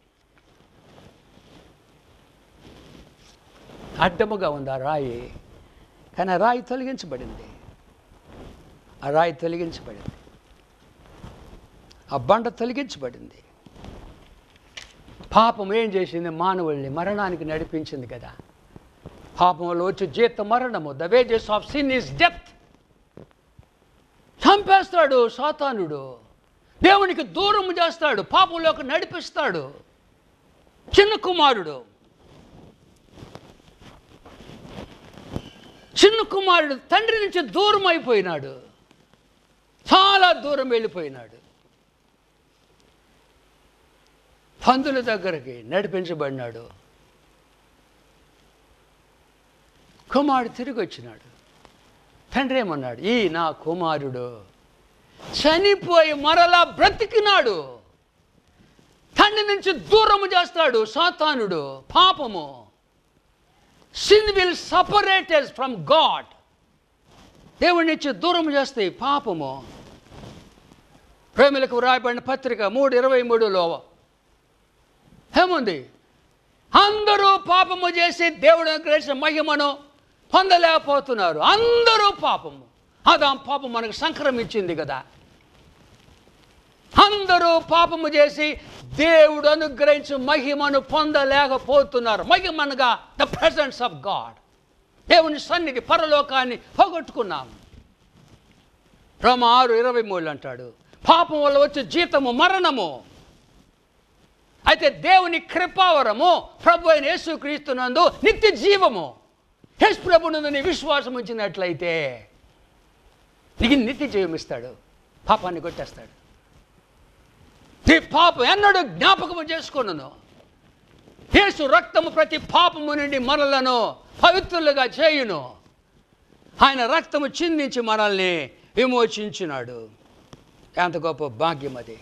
అడ్డముగా ఉంది ఆ రాయి కానీ ఆ రాయి తొలగించబడింది ఆ రాయి తొలగించబడింది ఆ బండ తొలగించబడింది పాపం ఏం చేసింది మానవుల్ని మరణానికి నడిపించింది కదా పాపంలో వచ్చి జీత మరణము the wages of sin is death చంపేస్తాడు సాతానుడు దేవునికి దూరం చేస్తాడు పాపంలోకి నడిపిస్తాడు చిన్న కుమారుడు చిన్న కుమారుడు తండ్రి నుంచి దూరం అయిపోయినాడు చాలా దూరం వెళ్ళిపోయినాడు పందుల దగ్గరికి నడిపించబడినాడు కుమారుడు తిరిగి వచ్చినాడు తండ్రి ఏమన్నాడు ఈ నా కుమారుడు చనిపోయి మరలా బ్రతికినాడు తండ్రి నుంచి దూరము చేస్తాడు సాతానుడు పాపము sin will separates from God దేవుడి నుంచి దూరం చేస్తాయి పాపము ప్రేమిలకు వ్రాయబడిన పత్రిక మూడు ఇరవై మూడులో ఏముంది అందరూ పాపము చేసి దేవుడు అనుగ్రహించిన మహిమను పొందలేకపోతున్నారు అందరూ పాపము అదా పాపం మనకు సంక్రమించింది కదా అందరూ పాపము చేసి దేవుడు అనుగ్రహించిన మహిమను పొందలేకపోతున్నారు మహిమనగా ద ప్రెసెన్స్ ఆఫ్ గాడ్ దేవుని సన్నిధి పరలోకాన్ని పోగొట్టుకున్నాం రోమ ఆరు ఇరవై మూడు అంటాడు పాపం వల్ల వచ్చే జీతము మరణము అయితే దేవుని కృపావరము ప్రభు అయిన యేసుక్రీస్తునందు నిత్య జీవము యేసు ప్రభునందు నీ విశ్వాసం ఉంచినట్లయితే నీకు నిత్య జీవం ఇస్తాడు పాపాన్ని కొట్టేస్తాడు నీ పాపం ఎన్నడూ జ్ఞాపకము చేసుకున్నాను యేసు రక్తము ప్రతి పాపము నుండి మనలను పవిత్రులుగా చేయును ఆయన రక్తము చిందించి మనల్ని విమోచించినాడు ఎంత గొప్ప భాగ్యం అది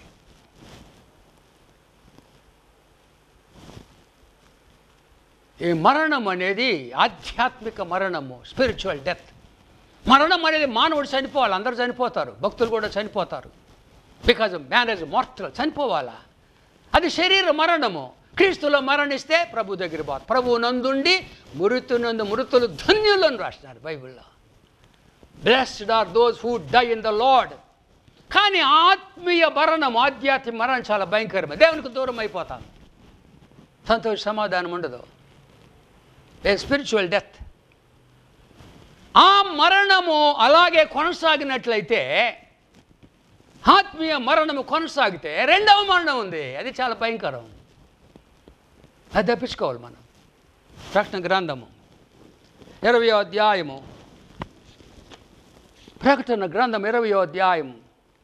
ఈ మరణం అనేది ఆధ్యాత్మిక మరణము స్పిరిచువల్ డెత్ మరణం అనేది మానవుడు చనిపోవాలి అందరూ చనిపోతారు భక్తులు కూడా చనిపోతారు బికాజ్ మ్యారేజ్ మార్టల్ చనిపోవాలా అది శరీర మరణము క్రీస్తులో మరణిస్తే ప్రభు దగ్గర పోతారు ప్రభు నందుండి మృతునందు మృతులు ధన్యులు అని రాసినారు బైబిల్లో blessed are those who die in the Lord కానీ ఆత్మీయ మరణం ఆధ్యాత్మిక మరణం చాలా భయంకరమే దేవునికి దూరం అయిపోతాం సంతోష సమాధానం ఉండదు ఏ స్పిరిచువల్ డెత్ ఆ మరణము అలాగే కొనసాగినట్లయితే ఆత్మీయ మరణము కొనసాగితే రెండవ మరణం ఉంది అది చాలా భయంకరం అది తప్పించుకోవాలి మనం ప్రకటన గ్రంథము ఇరవయో అధ్యాయము ప్రకటన గ్రంథం ఇరవయో అధ్యాయము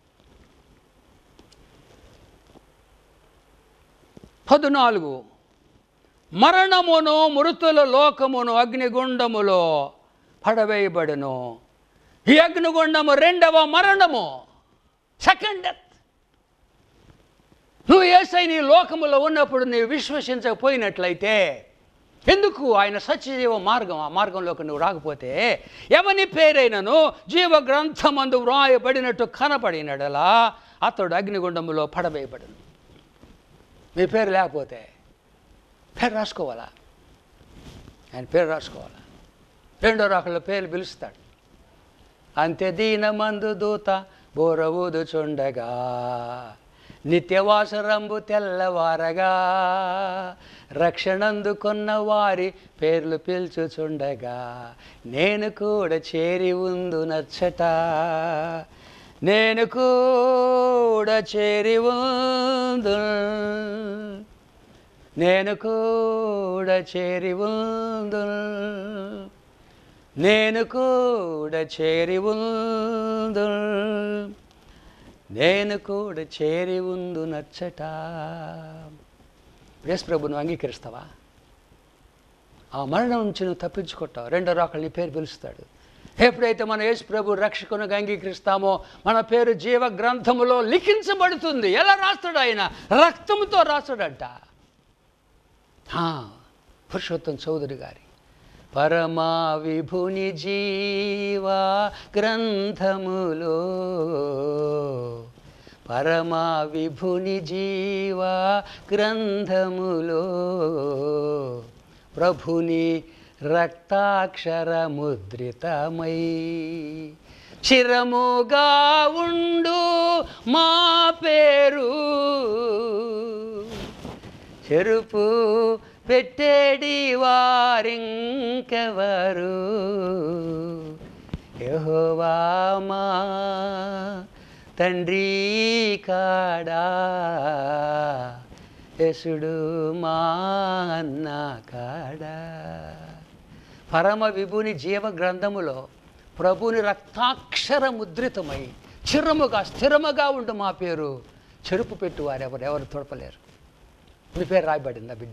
పద్నాలుగు మరణమును మృతుల లోకమును అగ్నిగుండములో పడవేయబడును ఈ అగ్నిగుండము రెండవ మరణము సెకండ్ డెత్ నువ్వు ఏసై నీ లోకములో ఉన్నప్పుడు నీవు విశ్వసించకపోయినట్లయితే ఎందుకు ఆయన సత్యజీవ మార్గం ఆ మార్గంలోకి నువ్వు రాకపోతే ఎవని పేరైనను జీవ గ్రంథమందు వ్రాయబడినట్టు కనపడినడలా అతడు అగ్నిగుండములో పడవేయబడును మీ పేరు లేకపోతే పేరు రాసుకోవాలా ఆయన పేరు రాసుకోవాలా రెండో రాకల్లో పేర్లు పిలుస్తాడు అంతే దీనమందు దూత బోరవుదుచుండగా నిత్యవాసరంబు తెల్లవారగా రక్షణందుకున్న వారి పేర్లు పిలుచుచుండగా నేను కూడా చేరి ఉందు నచ్చట నేను కూడా చేరి ఉందు నేను కూడా చేరి ఉందు నేను కూడా చేరి ఉందు నేను కూడా చేరి ఉందు నచ్చట యేసు ప్రభును అంగీకరిస్తావా ఆ మరణం నుంచి నువ్వు తప్పించుకుంటావు రెండో రాకలు నీ పేరు పిలుస్తాడు ఎప్పుడైతే మన యేసు ప్రభు రక్షకునిగా అంగీకరిస్తామో మన పేరు జీవ గ్రంథములో లిఖించబడుతుంది ఎలా రాస్తాడు ఆయన రక్తముతో రాస్తాడంట ఆ, పురుషోత్తం చౌదరి గారి పరమా విభుని జీవ గ్రంథములో పరమా విభుని జీవ గ్రంథములో ప్రభుని రక్తాక్షర ముద్రితమై చిరముగా ఉండు మా పేరు చెరుపు పెట్టేడి వారింకెవరు యెహోవామా తండ్రి కాడా యసుడు మా అన్న కాడా పరమ విభుని జీవ గ్రంథములో ప్రభుని రక్తాక్షర ముద్రితమై చిరముగా స్థిరముగా ఉండు మా పేరు చెరుపు పెట్టువారు ఎవరు ఎవరు తొడపలేరు మీ పేరు రాయబడిందా బిడ్డ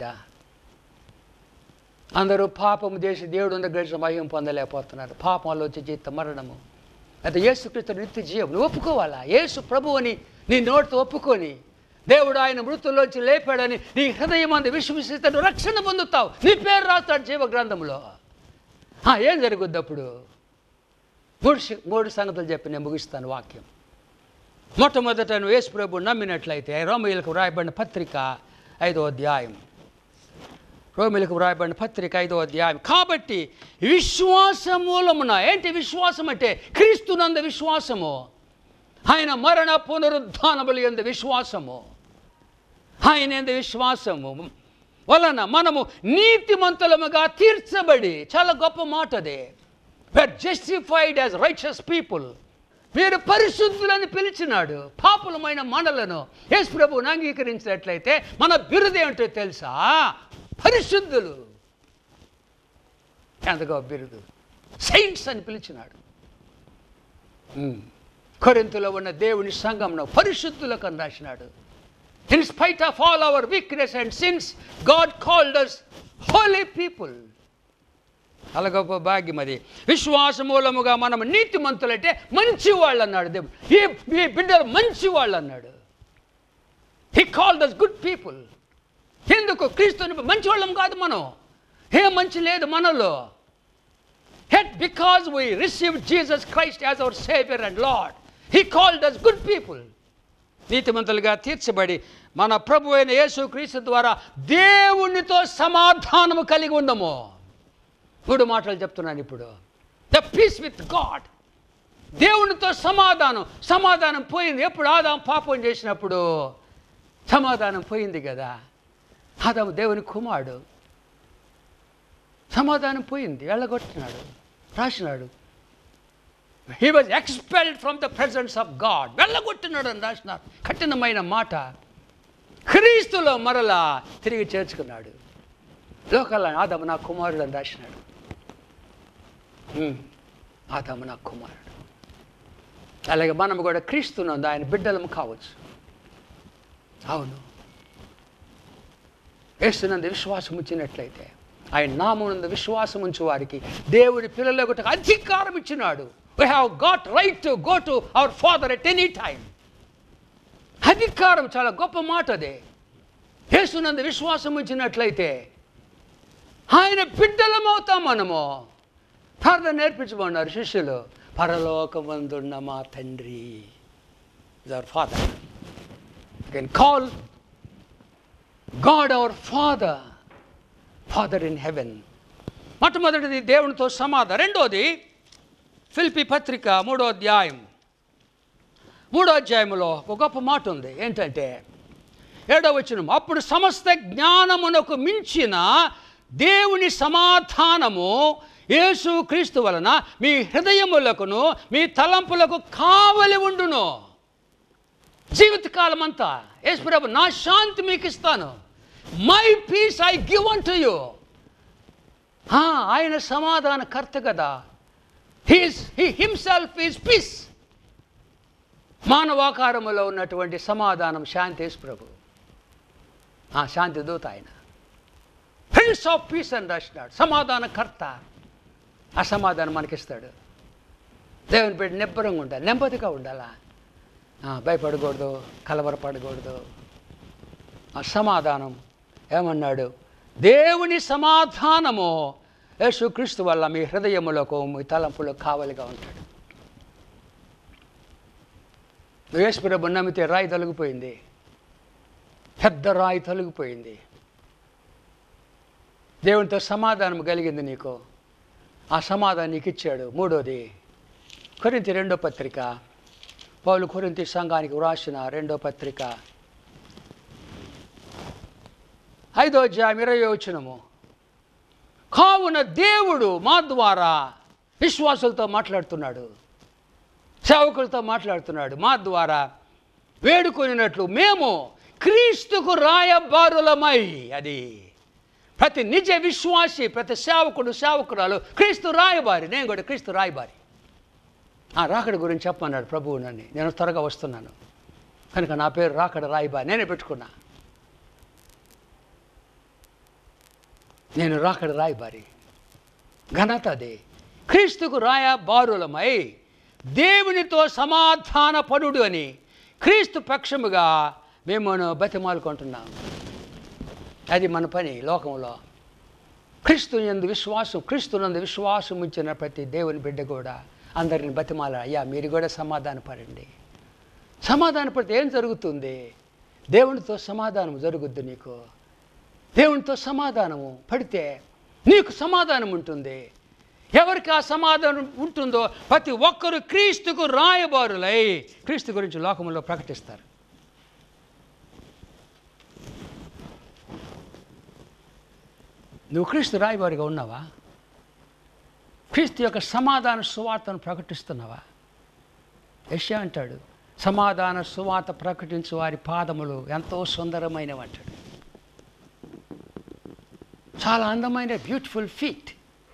అందరూ పాపము చేసి దేవుడు ఉన్న గడిచిన మహిమ పొందలేకపోతున్నారు పాపంలో వచ్చే జీవిత మరణము అయితే యేసుక్రీస్తు నిత్య జీవం నువ్వు ఒప్పుకోవాలా యేసు ప్రభు అని నీ నోటితో ఒప్పుకొని దేవుడు ఆయన మృతుల్లోంచి లేపాడని నీ హృదయం అందు విశ్వసిస్తే నువ్వు రక్షణ పొందుతావు నీ పేరు రాస్తాడు జీవ గ్రంథంలో ఆ, ఏం జరుగుద్ది అప్పుడు మూడు శ- మూడు సంగతులు చెప్పి నేను ముగిస్తాను వాక్యం మొట్టమొదట నువ్వు యేసు ప్రభు నమ్మినట్లయితే రోమిలకు వ్రాయబడిన పత్రిక ఐదో అధ్యాయం రోమిలకు వ్రాయబడిన పత్రిక ఐదో అధ్యాయం కాబట్టి విశ్వాస మూలమున ఏంటి విశ్వాసం అంటే క్రీస్తునంద విశ్వాసము ఆయన మరణ పునరుద్ధానములు ఎందు విశ్వాసము ఆయన ఎందు విశ్వాసము వలన మనము నీతిమంతులముగా తీర్చబడి చాలా గొప్ప మాట అదే were justified as righteous people మీరు పరిశుద్ధులని పిలిచినాడు పాపులమైన మనలను యేసు ప్రభువుని అంగీకరించినట్లయితే మన బిరుదు ఏంటో తెలుసా పరిశుద్ధులు ఎంతగా బిరుదు సెయింట్స్ అని పిలిచినాడు ఉమ్. కొరింతలో ఉన్న దేవుని సంఘంలో పరిశుద్ధులకు అని రాసినాడు in spite of all our weakness and sins God called us holy people అలా గొప్ప భాగ్యం అది విశ్వాస మూలముగా మనం నీతిమంతులంటే మంచి వాళ్ళు అన్నాడు దేవుడు ఈ ఈ బిడ్డలు మంచి వాళ్ళు అన్నాడు he called us good people ఎందుకు క్రీస్తుని మంచి వాళ్ళం కాదు మనం ఏ మంచి లేదు మనలో Yet because we received Jesus Christ as our Savior and Lord, He called us good people. నీతిమంతులుగా తీర్చబడి మన ప్రభు అయిన యేసు క్రీస్తు ద్వారా దేవునితో సమాధానము కలిగి ఉండము మూడు మాటలు చెప్తున్నాను ఇప్పుడు ద పీస్ విత్ గాడ్ దేవునితో సమాధానం సమాధానం పోయింది ఎప్పుడు ఆదాం పాపం చేసినప్పుడు సమాధానం పోయింది కదా ఆదాము దేవుని కుమారుడు సమాధానం పోయింది వెళ్ళగొట్టినాడు రాసినాడు he was expelled from the presence of God వెళ్ళగొట్టినాడు అని రాసినారు కఠినమైన మాట క్రీస్తులో మరలా తిరిగి చేర్చుకున్నాడు లోకల్ ఆదము నా కుమారుడు అని రాసినాడు హ్మ్. ఆదాము నా కుమారుడు అలాగే మనం కూడా క్రీస్తునందు ఆయన బిడ్డలం కావచ్చు అవును వేస్తున్నందు విశ్వాసం ఉంచినట్లయితే ఆయన నామమునందు విశ్వాసం ఉంచు వారికి దేవుడి పిల్లలకు ఒక అధికారం ఇచ్చినాడు we have got right to go to our father at any time అధికారం చాలా గొప్ప మాట అదే యేసునందు విశ్వాసం ఉంచినట్లయితే ఆయన బిడ్డలమవుతాం మనము ప్రార్థన నేర్పించమన్నారు శిష్యులు పరలోకమందున్న మా తండ్రి our father can call God our father father in heaven మొట్టమొదటిది దేవునితో సమాధ రెండోది ఫిల్పి పత్రిక మూడో అధ్యాయం మూడో అధ్యాయంలో ఒక గొప్ప మాట ఉంది ఏంటంటే ఏడో వచనం అప్పుడు సమస్త జ్ఞానమునకు మించిన దేవుని సమాధానము యేసు క్రీస్తు వలన మీ హృదయములకును మీ తలంపులకు కావలి ఉండును జీవితకాలం అంతా యేసుప్రభు నా శాంతి మీకు ఇస్తాను my peace I give unto you ఆయన సమాధానకర్త కదా he's he himself is peace మానవాకారములో ఉన్నటువంటి సమాధానం శాంతి యేసు ప్రభు ఆ శాంతి దూత ఆయన ప్రిన్స్ ఆఫ్ పీస్ అని రాసినాడు సమాధానకర్త ఆ సమాధానం మనకిస్తాడు దేవుని బిడ్డ నిబ్బరంగా ఉండాలి నెమ్మదిగా ఉండాలా ఆ, భయపడకూడదు కలవరపడకూడదు ఆ సమాధానం ఏమన్నాడు దేవుని సమాధానము యేసుక్రీస్తు వల్ల మీ హృదయములకు మీ తలంపులో కావలిగా ఉంటాడు యేసు ప్రభు నమ్మితే రాయి తొలగిపోయింది పెద్ద రాయి తొలగిపోయింది దేవునితో సమాధానం కలిగింది నీకు ఆ సమాధానం నీకు ఇచ్చాడు మూడోది కొరింతి రెండో పత్రిక పౌలు కొరింతి సంఘానికి వ్రాసిన రెండో పత్రిక ఐదో అధ్యాయం ఇరవై వచ్చినము కావున దేవుడు మా ద్వారా విశ్వాసులతో మాట్లాడుతున్నాడు సేవకులతో మాట్లాడుతున్నాడు మా ద్వారా వేడుకొనినట్లు మేము క్రీస్తుకు రాయబారులమై అది ప్రతి నిజ విశ్వాసి ప్రతి సేవకుడు సేవకురాలు క్రీస్తు రాయబారి నేను కూడా క్రీస్తు రాయబారి ఆ రాకడ గురించి చెప్పమన్నాడు ప్రభువు నన్ను నేను త్వరగా వస్తున్నాను కనుక నా పేరు రాకడ రాయబారి నేనే పెట్టుకున్నా నేను రాకడ రాయబారి ఘనత అది క్రీస్తుకు రాయబారులమై దేవునితో సమాధాన పడుడు అని క్రీస్తు పక్షముగా మేము బతిమాలుకుంటున్నాం అది మన పని లోకంలో క్రీస్తు ఎందు విశ్వాసం క్రీస్తునందు విశ్వాసం ఉంచిన ప్రతి దేవుని బిడ్డ కూడా అందరిని బతిమాల అయ్యా మీరు కూడా సమాధాన పడండి సమాధాన పడితే ఏం జరుగుతుంది దేవునితో సమాధానం జరుగుద్ది నీకు దేవునితో సమాధానము పడితే నీకు సమాధానం ఉంటుంది ఎవరికి ఆ సమాధానం ఉంటుందో ప్రతి ఒక్కరు క్రీస్తుకు రాయబారులై క్రీస్తు గురించి లోకంలో ప్రకటిస్తారు నువ్వు క్రీస్తు రాయబారిగా ఉన్నావా క్రీస్తు యొక్క సమాధాన సువార్తను ప్రకటిస్తున్నావా యశ్యా అంటాడు సమాధాన సువార్త ప్రకటించు వారి పాదములు ఎంతో సుందరమైనవి అంటాడు చాలా అందమైన beautiful feet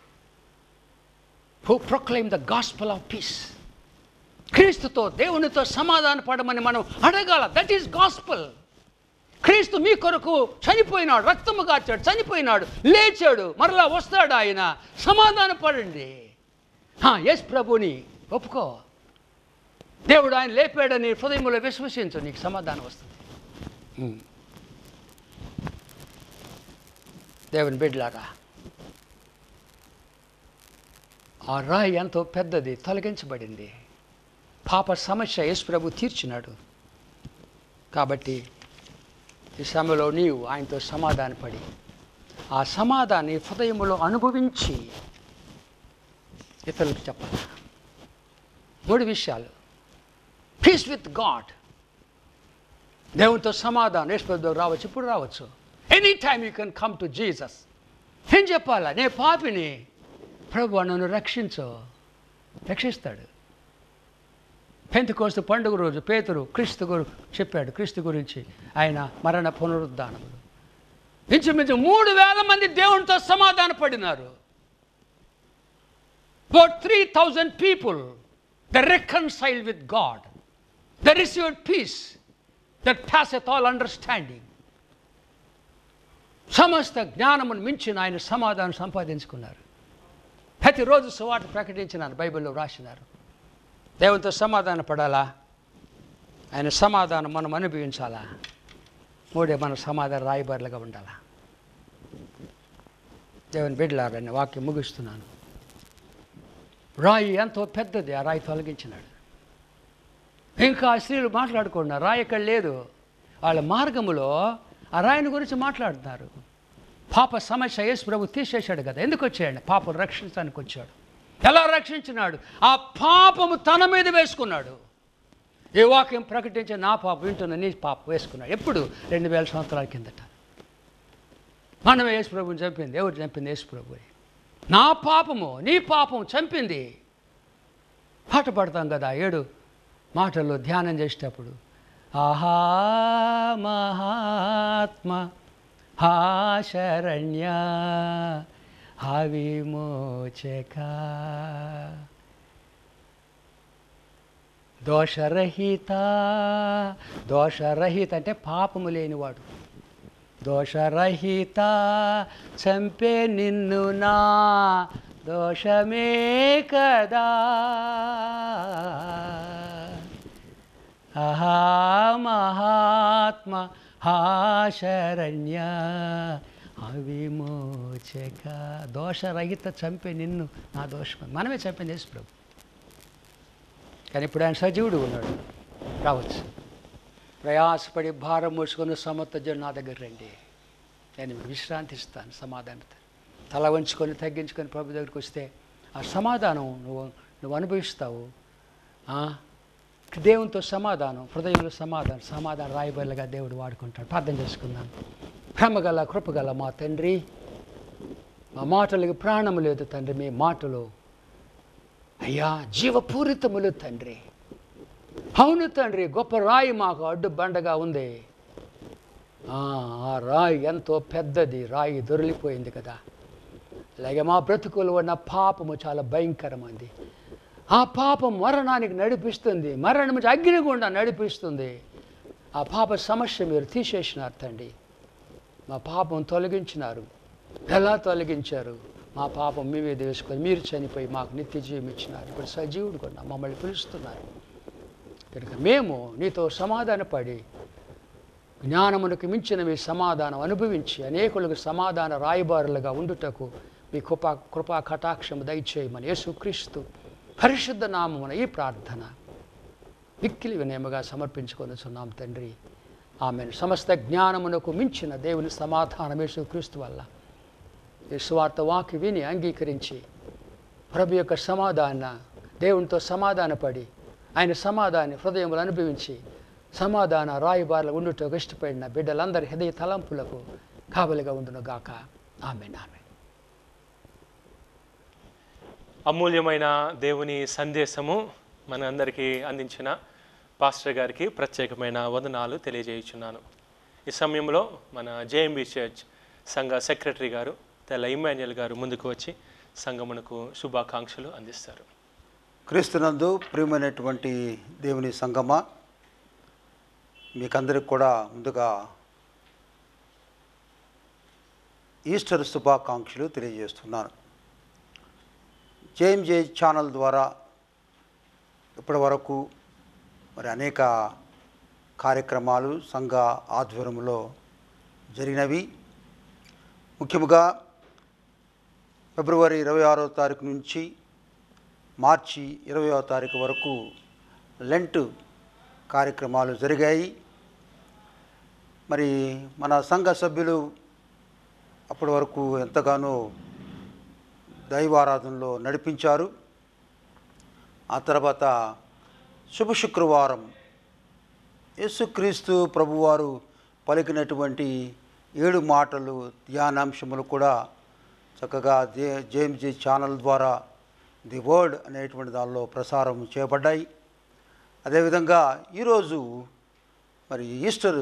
who proclaim the gospel of peace క్రీస్తుతో దేవునితో సమాధాన పడమని మనం అడగాల దట్ ఈస్ గాస్పల్ క్రీస్తు మీ కొరకు చనిపోయినాడు రక్తము కార్చాడు చనిపోయినాడు లేచాడు మరలా వస్తాడు ఆయన సమాధాన పడండి ఎస్ ప్రభుని ఒప్పుకో దేవుడు ఆయన లేపాడని హృదయంలో విశ్వసించు నీకు సమాధానం వస్తుంది ఉమ్. దేవుని బిడ్డలారా ఆ రాయి ఎంతో పెద్దది తొలగించబడింది పాప సమస్య యేసు ప్రభు తీర్చినాడు కాబట్టి ఈ సమయంలో నీవు ఆయనతో సమాధానపడి ఆ సమాధాన్ని హృదయములో అనుభవించి ఇతరులకు చెప్పాలి మూడు విషయాలు పీస్ విత్ గాడ్ దేవునితో సమాధానం యేసుప్రభు రావచ్చు ఇప్పుడు రావచ్చు any time you can come to Jesus ఏం చెప్పాలా నే పాపిని ప్రభు నన్ను రక్షించు రక్షిస్తాడు పెంతకోస్తు పండుగ రోజు పేతురు క్రీస్తు గురు చెప్పాడు క్రీస్తు గురించి ఆయన మరణ పునరుద్ధానములు ఇంచుమించు మూడు వేల మంది దేవునితో సమాధాన పడినారు about 3,000 people, they reconciled with God. They received peace that passeth all understanding. సమస్త జ్ఞానమును మించిన ఆయన సమాధానం సంపాదించుకున్నారు ప్రతిరోజు సువార్త ప్రకటించినారు బైబిల్లో రాసినారు దేవునితో సమాధాన పడాలా ఆయన సమాధానం మనం అనుభవించాలా మూడే మన సమాధాన రాయబారులుగా ఉండాలా దేవుని బిడ్డలారని వాక్యం ముగిస్తున్నాను రాయి ఎంతో పెద్దది ఆ రాయి తొలగించినాడు ఇంకా ఆ స్త్రీలు మాట్లాడుకున్నారు రాయి ఎక్కడ లేదు వాళ్ళ మార్గములో ఆ రాయిని గురించి మాట్లాడుతున్నారు పాప సమస్య యేసు ప్రభు తీసేశాడు కదా ఎందుకు వచ్చాడు పాపను రక్షించడానికి వచ్చాడు ఎలా రక్షించినాడు ఆ పాపము తన మీద వేసుకున్నాడు ఏ వాక్యం ప్రకటించి నా పాప వింటున్న నీ పాప వేసుకున్నాడు ఎప్పుడు రెండు వేల సంవత్సరాల కిందట మనమే యేసు ప్రభుని చంపింది ఎవరు చంపింది యేసు ప్రభు నా పాపము నీ పాపం చంపింది పాట పాడతాం కదా ఏడు మాటల్లో ధ్యానం చేసేటప్పుడు ఆహా మహాత్మ హా శరణ్య హా విమోచక దోషరహిత దోషరహిత అంటే పాపము లేనివాడు దోషరహిత చంపే నిన్ను నా దోషమే కదా అహా మహాత్మ హాశరణ్య అవిమోచక దోషరహిత చంపే నిన్ను నా దోషం మనమే చంపింది యేసు ప్రభు కానీ ఇప్పుడు ఆయన సజీవుడు ఉన్నాడు రావచ్చు ప్రయాసపడి భారం మోసుకొని సమర్థ జన్ నా దగ్గర రండి నేను మీకు విశ్రాంతి ఇస్తాను సమాధానంతో తల వంచుకొని తగ్గించుకొని ప్రభు దగ్గరికి వస్తే ఆ సమాధానం నువ్వు నువ్వు అనుభవిస్తావు ఆ? దేవునితో సమాధానం హృదయంలో సమాధానం సమాధానం రాయబల్లగా దేవుడు వాడుకుంటాడు ప్రార్థన చేసుకుందాం ప్రేమగల కృపగల మా తండ్రి మా మాటలకి ప్రాణము లేదు తండ్రి మీ మాటలు అయ్యా జీవపూరితములు తండ్రి అవును తండ్రి గొప్ప రాయి మాకు అడ్డు బండగా ఉంది ఆ ఆ రాయి ఎంతో పెద్దది రాయి దొరికిపోయింది కదా అలాగే మా బ్రతుకులు ఉన్న పాపము చాలా భయంకరమైంది ఆ పాపం మరణానికి నడిపిస్తుంది మరణం నుంచి అగ్నిగుండా నడిపిస్తుంది ఆ పాప సమస్య మీరు తీసేసినారు తండ్రి మా పాపం తొలగించినారు ఎలా తొలగించారు మా పాపం మీ మీద వేసుకొని మీరు చనిపోయి మాకు నిత్య జీవం ఇచ్చినారు ఇప్పుడు సజీవుడు కూడా మమ్మల్ని పిలుస్తున్నారు కనుక మేము నీతో సమాధానపడి జ్ఞానమునకు మించిన మీ సమాధానం అనుభవించి అనేకులకు సమాధాన రాయబారులుగా ఉండుటకు మీ కృపా కృపా కటాక్షము దయచేయమని యేసుక్రీస్తు పరిశుద్ధ నామమున ఈ ప్రార్థన మిక్కిలి వినయముగా సమర్పించుకొనుచున్నాం తండ్రి ఆమెను సమస్త జ్ఞానమునకు మించిన దేవుని సమాధానం యేసుక్రీస్తు వల్ల ఈ స్వార్థ వాకి విని అంగీకరించి ప్రభు యొక్క సమాధాన దేవునితో సమాధానపడి ఆయన సమాధాన్ని హృదయములు అనుభవించి సమాధాన రాయబారులు ఉండుటకు ఇష్టపడిన బిడ్డలందరి హృదయ తలంపులకు కావలిగా ఉండును గాక ఆమె ఆమె అమూల్యమైన దేవుని సందేశము మన అందరికీ అందించిన పాస్టర్ గారికి ప్రత్యేకమైన వదనాలు తెలియజేయుచున్నాను ఈ సమయంలో మన జేఎంబి చర్చ్ సంఘ సెక్రటరీ గారు తెల్ల ఇమాన్యుల్ గారు ముందుకు వచ్చి సంఘమునకు శుభాకాంక్షలు అందిస్తారు క్రీస్తునందు ప్రియమైనటువంటి దేవుని సంగమ మీకందరికి కూడా ముందుగా ఈస్టర్ శుభాకాంక్షలు తెలియజేస్తున్నాను జేఎంజే ఛానల్ ద్వారా ఇప్పటి వరకు మరి అనేక కార్యక్రమాలు సంఘ ఆధ్వర్యంలో జరిగినవి ముఖ్యంగా ఫిబ్రవరి ఇరవై ఆరో తారీఖు నుంచి మార్చి ఇరవయో తారీఖు వరకు లెంట్ కార్యక్రమాలు జరిగాయి మరి మన సంఘ సభ్యులు అప్పటి వరకు ఎంతగానో దైవారాధనలో నడిపించారు ఆ తర్వాత శుభ శుక్రవారం యేసుక్రీస్తు ప్రభువారు పలికినటువంటి ఏడు మాటలు ధ్యానాంశములు కూడా చక్కగా జే జేఎంజీ ఛానల్ ద్వారా ది వర్డ్ అనేటువంటి దానిలో ప్రసారం చేయబడ్డాయి అదేవిధంగా ఈరోజు మరి ఈస్టర్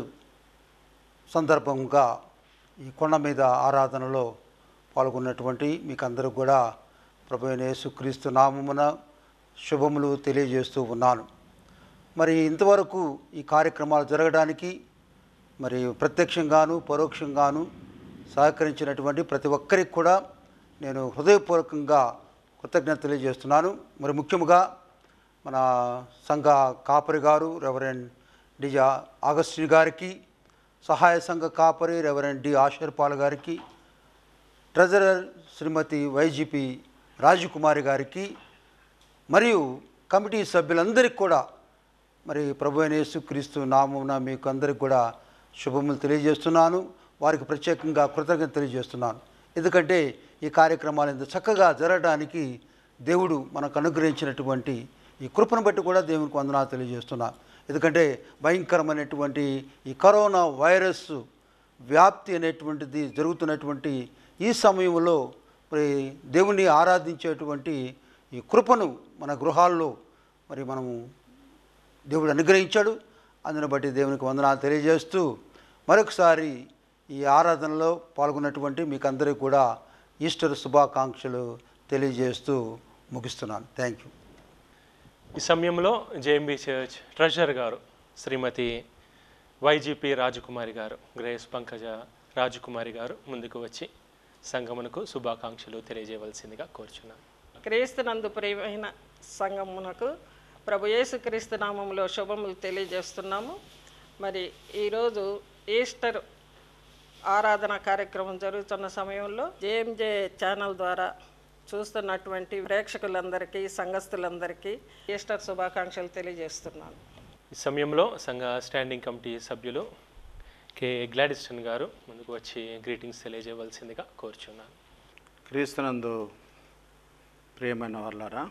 సందర్భంగా ఈ కొండ మీద ఆరాధనలో పాల్గొన్నటువంటి మీకు అందరూ కూడా ప్రభు అయిన యేసుక్రీస్తు నామమున శుభములు తెలియజేస్తూ ఉన్నాను మరి ఇంతవరకు ఈ కార్యక్రమాలు జరగడానికి మరి ప్రత్యక్షంగాను పరోక్షంగాను సహకరించినటువంటి ప్రతి ఒక్కరికి కూడా నేను హృదయపూర్వకంగా కృతజ్ఞత తెలియజేస్తున్నాను మరి ముఖ్యంగా మన సంఘ కాపరి గారు రెవరెండ్ డిజా ఆగస్టిన్ గారికి సహాయ సంఘ కాపరి రెవరెండ్ డి ఆశీర్పాల్ గారికి ట్రెజరర్ శ్రీమతి వైజీపీ రాజకుమారి గారికి మరియు కమిటీ సభ్యులందరికీ కూడా మరి ప్రభు అయిన యేసుక్రీస్తు నామమున మీకు అందరికి కూడా శుభములు తెలియజేస్తున్నాను వారికి ప్రత్యేకంగా కృతజ్ఞత తెలియజేస్తున్నాను ఎందుకంటే ఈ కార్యక్రమాలు ఇంత చక్కగా జరగడానికి దేవుడు మనకు అనుగ్రహించినటువంటి ఈ కృపను బట్టి కూడా దేవునికి వందనాలు తెలియజేస్తున్నా ఎందుకంటే భయంకరమైనటువంటి ఈ కరోనా వైరస్ వ్యాప్తి అనేటువంటిది జరుగుతున్నటువంటి ఈ సమయంలో మరి దేవుని ఆరాధించేటువంటి ఈ కృపను మన గృహాల్లో మరి మనము దేవుడు అనుగ్రహించాడు అందుని బట్టి దేవునికి వందనాలు తెలియజేస్తూ మరొకసారి ఈ ఆరాధనలో పాల్గొన్నటువంటి మీకు అందరికీ కూడా ఈస్టర్ శుభాకాంక్షలు తెలియజేస్తూ ముగిస్తున్నాను థ్యాంక్ యూ ఈ సమయంలో జేఎంబి చర్చ్ ట్రెజరర్ గారు శ్రీమతి వైజీపీ రాజకుమారి గారు గ్రేస్ పంకజ రాజకుమారి గారు ముందుకు వచ్చి సంగమునకు శుభాకాంక్షలు తెలియజేయవలసిందిగా కోరుచున్నాను క్రీస్తునందు ప్రియమైన సంగమునకు ప్రభు యేసు క్రీస్తు నామంలో శుభములు తెలియజేస్తున్నాము మరి ఈరోజు ఈస్టర్ ఆరాధన కార్యక్రమం జరుగుతున్న సమయంలో జేఎంజే ఛానల్ ద్వారా చూస్తున్నటువంటి ప్రేక్షకులందరికీ సంఘస్థులందరికీ ఈస్టర్ శుభాకాంక్షలు తెలియజేస్తున్నాను ఈ సమయంలో సంఘ స్టాండింగ్ కమిటీ సభ్యులు కె గ్లాడిస్టన్ గారు ముందుకు వచ్చి గ్రీటింగ్స్ తెలియజేయవలసిందిగా కోరుచున్నాను క్రీస్తునందు ప్రియమైన వాళ్ళారా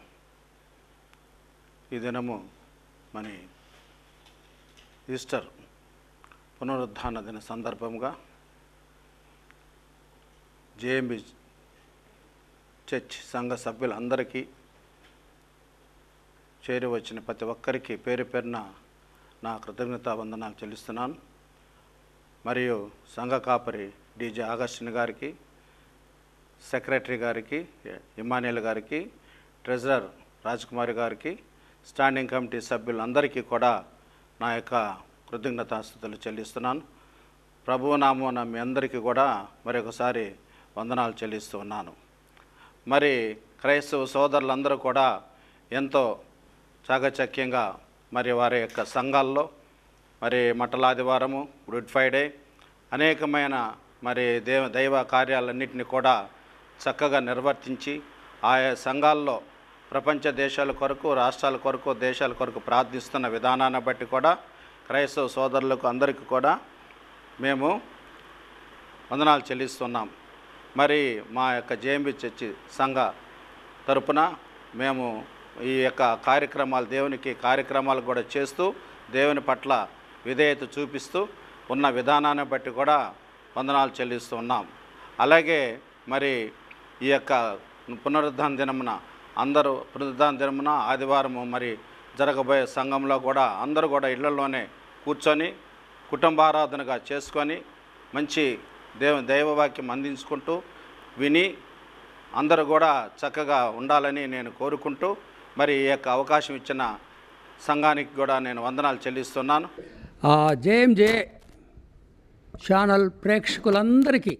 ఈ దినము మన ఈస్టర్ పునరుద్ధాన దిన సందర్భంగా జేఎంబి చర్చ్ సంఘ సభ్యులందరికీ చేరి వచ్చిన ప్రతి ఒక్కరికి పేరు పేరున నా కృతజ్ఞతా వందనాలు చెల్లిస్తున్నాను మరియు సంఘ కాపరి డీజే ఆగస్టిన్ గారికి సెక్రటరీ గారికి ఇమానియల్ గారికి ట్రెజరర్ రాజ్కుమారి గారికి స్టాండింగ్ కమిటీ సభ్యులందరికీ కూడా నా యొక్క కృతజ్ఞతాస్థుతులు చెల్లిస్తున్నాను ప్రభువు నామమున మీ అందరికీ కూడా మరొకసారి వందనాలు చెల్లిస్తూ ఉన్నాను మరి క్రైస్తవ సోదరులందరూ కూడా ఎంతో చాకచక్యంగా మరి వారి యొక్క సంఘాల్లో మరి మట్టలాదివారము గుడ్ ఫ్రైడే అనేకమైన మరి దేవ దైవ కార్యాలన్నింటినీ కూడా చక్కగా నిర్వర్తించి ఆయా సంఘాల్లో ప్రపంచ దేశాల కొరకు రాష్ట్రాల కొరకు దేశాల కొరకు ప్రార్థిస్తున్న విధానాన్ని బట్టి కూడా క్రైస్తవ సోదరులకు అందరికీ కూడా మేము వందనాలు చెల్లిస్తున్నాం మరి మా యొక్క జేఎంబి చర్చి సంఘ తరపున మేము ఈ యొక్క కార్యక్రమాలు దేవునికి కార్యక్రమాలు కూడా చేస్తూ దేవుని పట్ల విధేయత చూపిస్తూ ఉన్న విధానాన్ని బట్టి కూడా వందనాలు చెల్లిస్తూ ఉన్నాం అలాగే మరి ఈ యొక్క పునరుద్ధాన దినమున అందరూ పునరుద్ధాన దినమున ఆదివారము మరి జరగబోయే సంఘంలో కూడా అందరూ కూడా ఇళ్లలోనే కూర్చొని కుటుంబారాధనగా చేసుకొని మంచి దేవ దైవవాక్యం అందించుకుంటూ విని అందరూ కూడా చక్కగా ఉండాలని నేను కోరుకుంటూ మరి ఈ యొక్క అవకాశం ఇచ్చిన సంఘానికి కూడా నేను వందనాలు చెల్లిస్తున్నాను ఆ జేఎంజే ఛానల్ ప్రేక్షకులందరికీ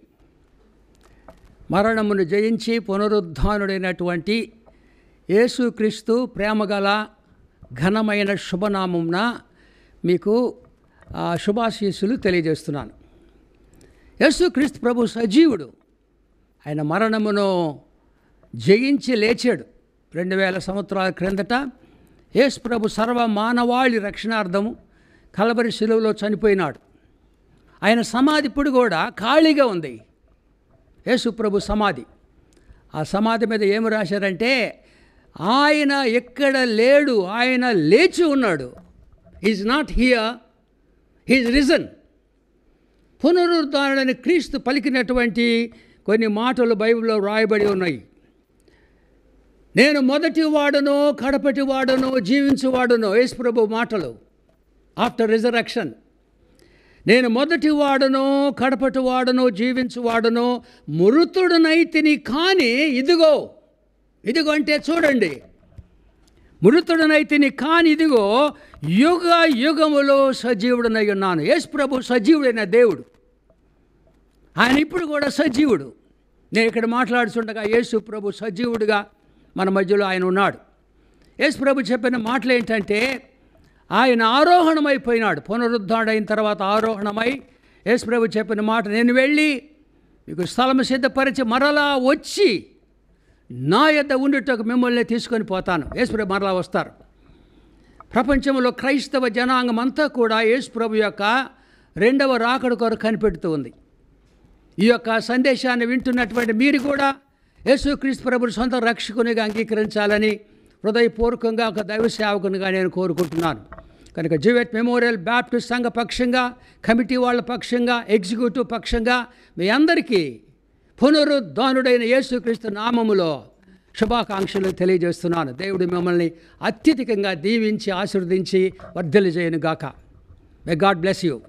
మరణమును జయించి పునరుద్ధానుడైనటువంటి యేసుక్రీస్తు ప్రేమగల ఘనమైన శుభనామంన మీకు ఆ శుభాశీస్సులు తెలియజేస్తున్నాను యేసుక్రీస్తు ప్రభు సజీవుడు ఆయన మరణమును జయించి లేచాడు రెండు వేల సంవత్సరాల క్రిందట యేసు ప్రభు సర్వ మానవాళి రక్షణార్థము కలబరి శిలువలో చనిపోయినాడు ఆయన సమాధి ఇప్పుడు కూడా ఖాళీగా ఉంది యేసు ప్రభు సమాధి ఆ సమాధి మీద ఏమి రాశారంటే ఆయన ఎక్కడ లేడు ఆయన లేచి ఉన్నాడు is not here he's risen పునరుద్ధారణని క్రీస్తు పలికినటువంటి కొన్ని మాటలు బైబిల్లో రాయబడి ఉన్నాయి నేను మొదటి వాడును కడపటి వాడును జీవించువాడును యేసుప్రభు మాటలు ఆఫ్టర్ రిజరక్షన్ నేను మొదటి వాడును కడపటి వాడును జీవించువాడును మృతుడునైతిని కానీ ఇదిగో ఇదిగో అంటే చూడండి మృతుడనైతిని కాని ఇదిగో యుగ యుగములో సజీవుడనై ఉన్నాను యేసు ప్రభు సజీవుడైన దేవుడు ఆయన ఇప్పుడు కూడా సజీవుడు నేను ఇక్కడ మాట్లాడుతుండగా యేసు ప్రభు సజీవుడిగా మన మధ్యలో ఆయన ఉన్నాడు యేసు ప్రభు చెప్పిన మాటలు ఏంటంటే ఆయన ఆరోహణమైపోయినాడు పునరుద్ధాడైన తర్వాత ఆరోహణమై యేసు ప్రభు చెప్పిన మాట నేను వెళ్ళి మీకు స్థలం సిద్ధపరిచి మరలా వచ్చి నా యొద్ద ఉండుటకు మిమ్మల్ని తీసుకొని పోతాను యేసుప్రభు మరలా వస్తారు ప్రపంచంలో క్రైస్తవ జనాంగం అంతా కూడా యేసుప్రభు యొక్క రెండవ రాకడ కొరకు కనిపెడుతూ ఉంది ఈ యొక్క సందేశాన్ని వింటున్నటువంటి మీరు కూడా యేసుక్రీస్తు ప్రభుని సొంత రక్షకునిగా అంగీకరించాలని హృదయపూర్వకంగా ఒక దైవ సేవకునిగా నేను కోరుకుంటున్నాను కనుక జివెట్ మెమోరియల్ బ్యాప్టిస్ట్ సంఘ పక్షంగా కమిటీ వాళ్ళ పక్షంగా ఎగ్జిక్యూటివ్ పక్షంగా మీ అందరికీ పునరుద్ధానుడైన యేసుక్రీస్తు నామములో శుభాకాంక్షలు తెలియజేస్తున్నాను దేవుడు మిమ్మల్ని అత్యధికంగా దీవించి ఆశీర్వదించి వర్ధలు చేయను గాక మే గాడ్ బ్లెస్ యూ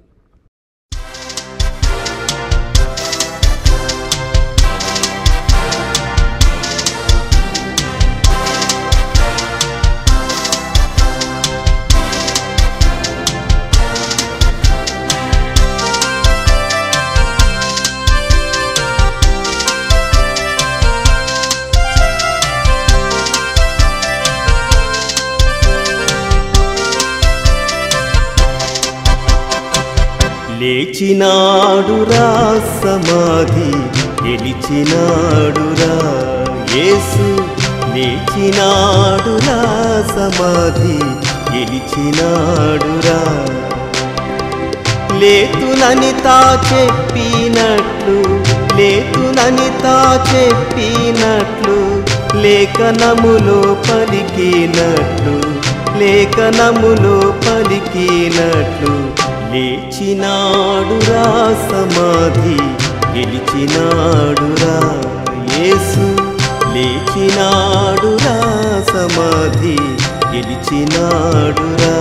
లేచినాడురా సమాధి గెలిచినాడురా యేసు లేచినాడురా సమాధి గెలిచినాడురా లేతునని తా చెప్పినట్లు లేతునని తా చెప్పినట్లు లేఖనములో పలికినట్లు లేఖనములో పలికినట్లు లేచినాడురా సమాధి గెలిచినాడురా యేసు లేచినాడురా సమాధి గెలిచినాడురా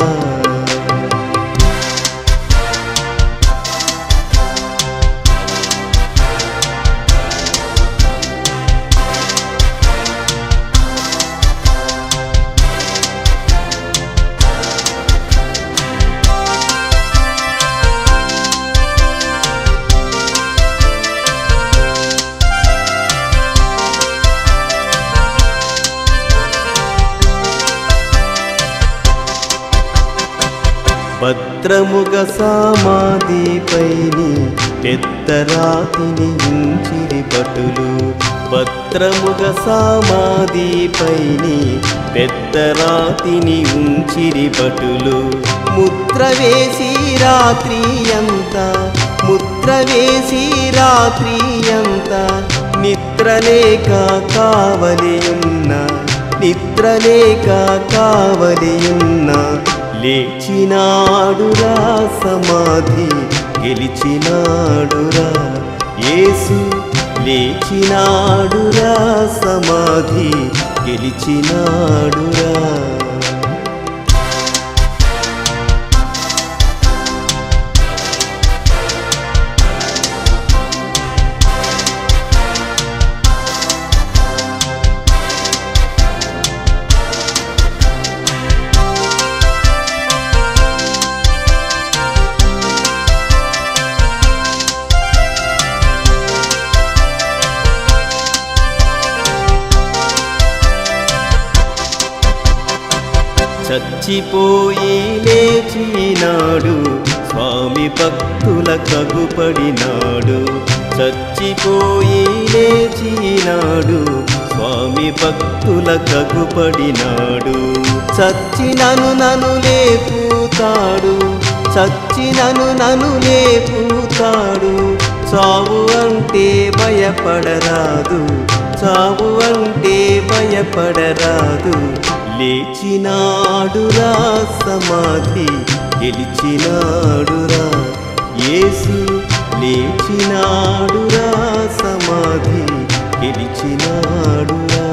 భద్రముగ సమాధిపైని పెద్ద రాతిని ఉంచిరి భటులు భద్రముగ సమాధిపైని పెద్ద రాతిని ఉంచిరి భటులు ముద్ర వేసి రాత్రి అంతా ముద్ర వేసి రాత్రి అంతా నిద్రలేక కావలి ఉన్న నిద్రలేక కావలి ఉన్న లేచినాడురా సమాధి గెలిచినాడురా యేసు లేచినాడురా సమాధి గెలిచినాడురా చచ్చిపోయి లేచినాడు స్వామి భక్తుల కగుపడినాడు చచ్చిపోయి లేచినాడు స్వామి భక్తుల కగుపడినాడు చచ్చినను నను లేపుతాడు చచ్చినను నను లేపుతాడు చావు అంటే భయపడరాదు చావు అంటే భయపడరాదు లేచినాడురా సమాధి గెలిచినాడురా యేసు లేచినాడురా సమాధి గెలిచినాడురా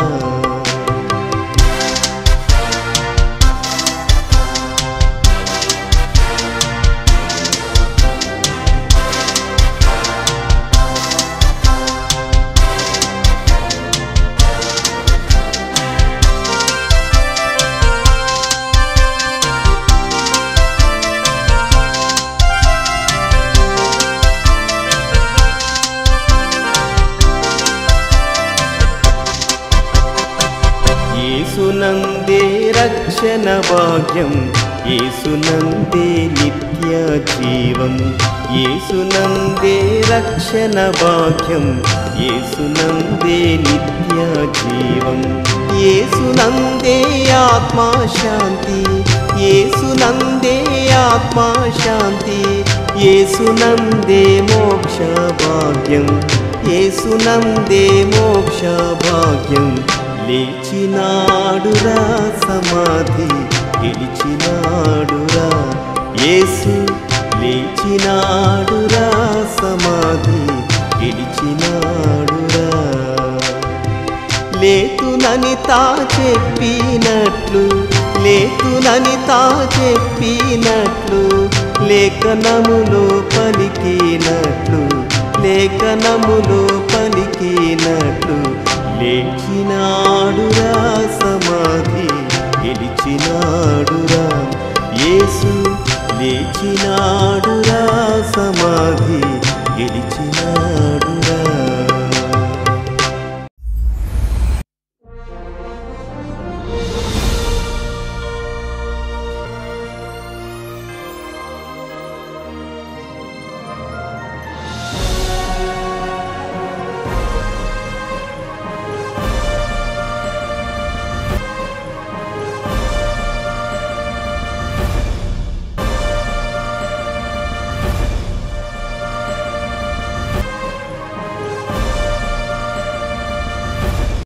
యేసునందే రక్షణ భాగ్యం యేసునందే నిత్య జీవం యేసునందే రక్షణ భాగ్యం యేసునందే నిత్య జీవం యేసునందే ఆత్మా శాంతి యేసునందే ఆత్మా శాంతి యేసునందే మోక్ష భాగ్యం యేసునందే మోక్ష భాగ్యం లేచినాడురా సమాధి గెలిచినాడురా యేసు లేచినాడురా సమాధి గెలిచినాడురా లేతునని తా చెప్పినట్లు లేతునని తా చెప్పినట్లు లేఖనములో పలికినట్లు లేఖనములో పలికినట్లు లేచినాడురా సమాధి గెలిచినాడురా యేసు లేచినాడురా సమాధి గెలిచినాడురా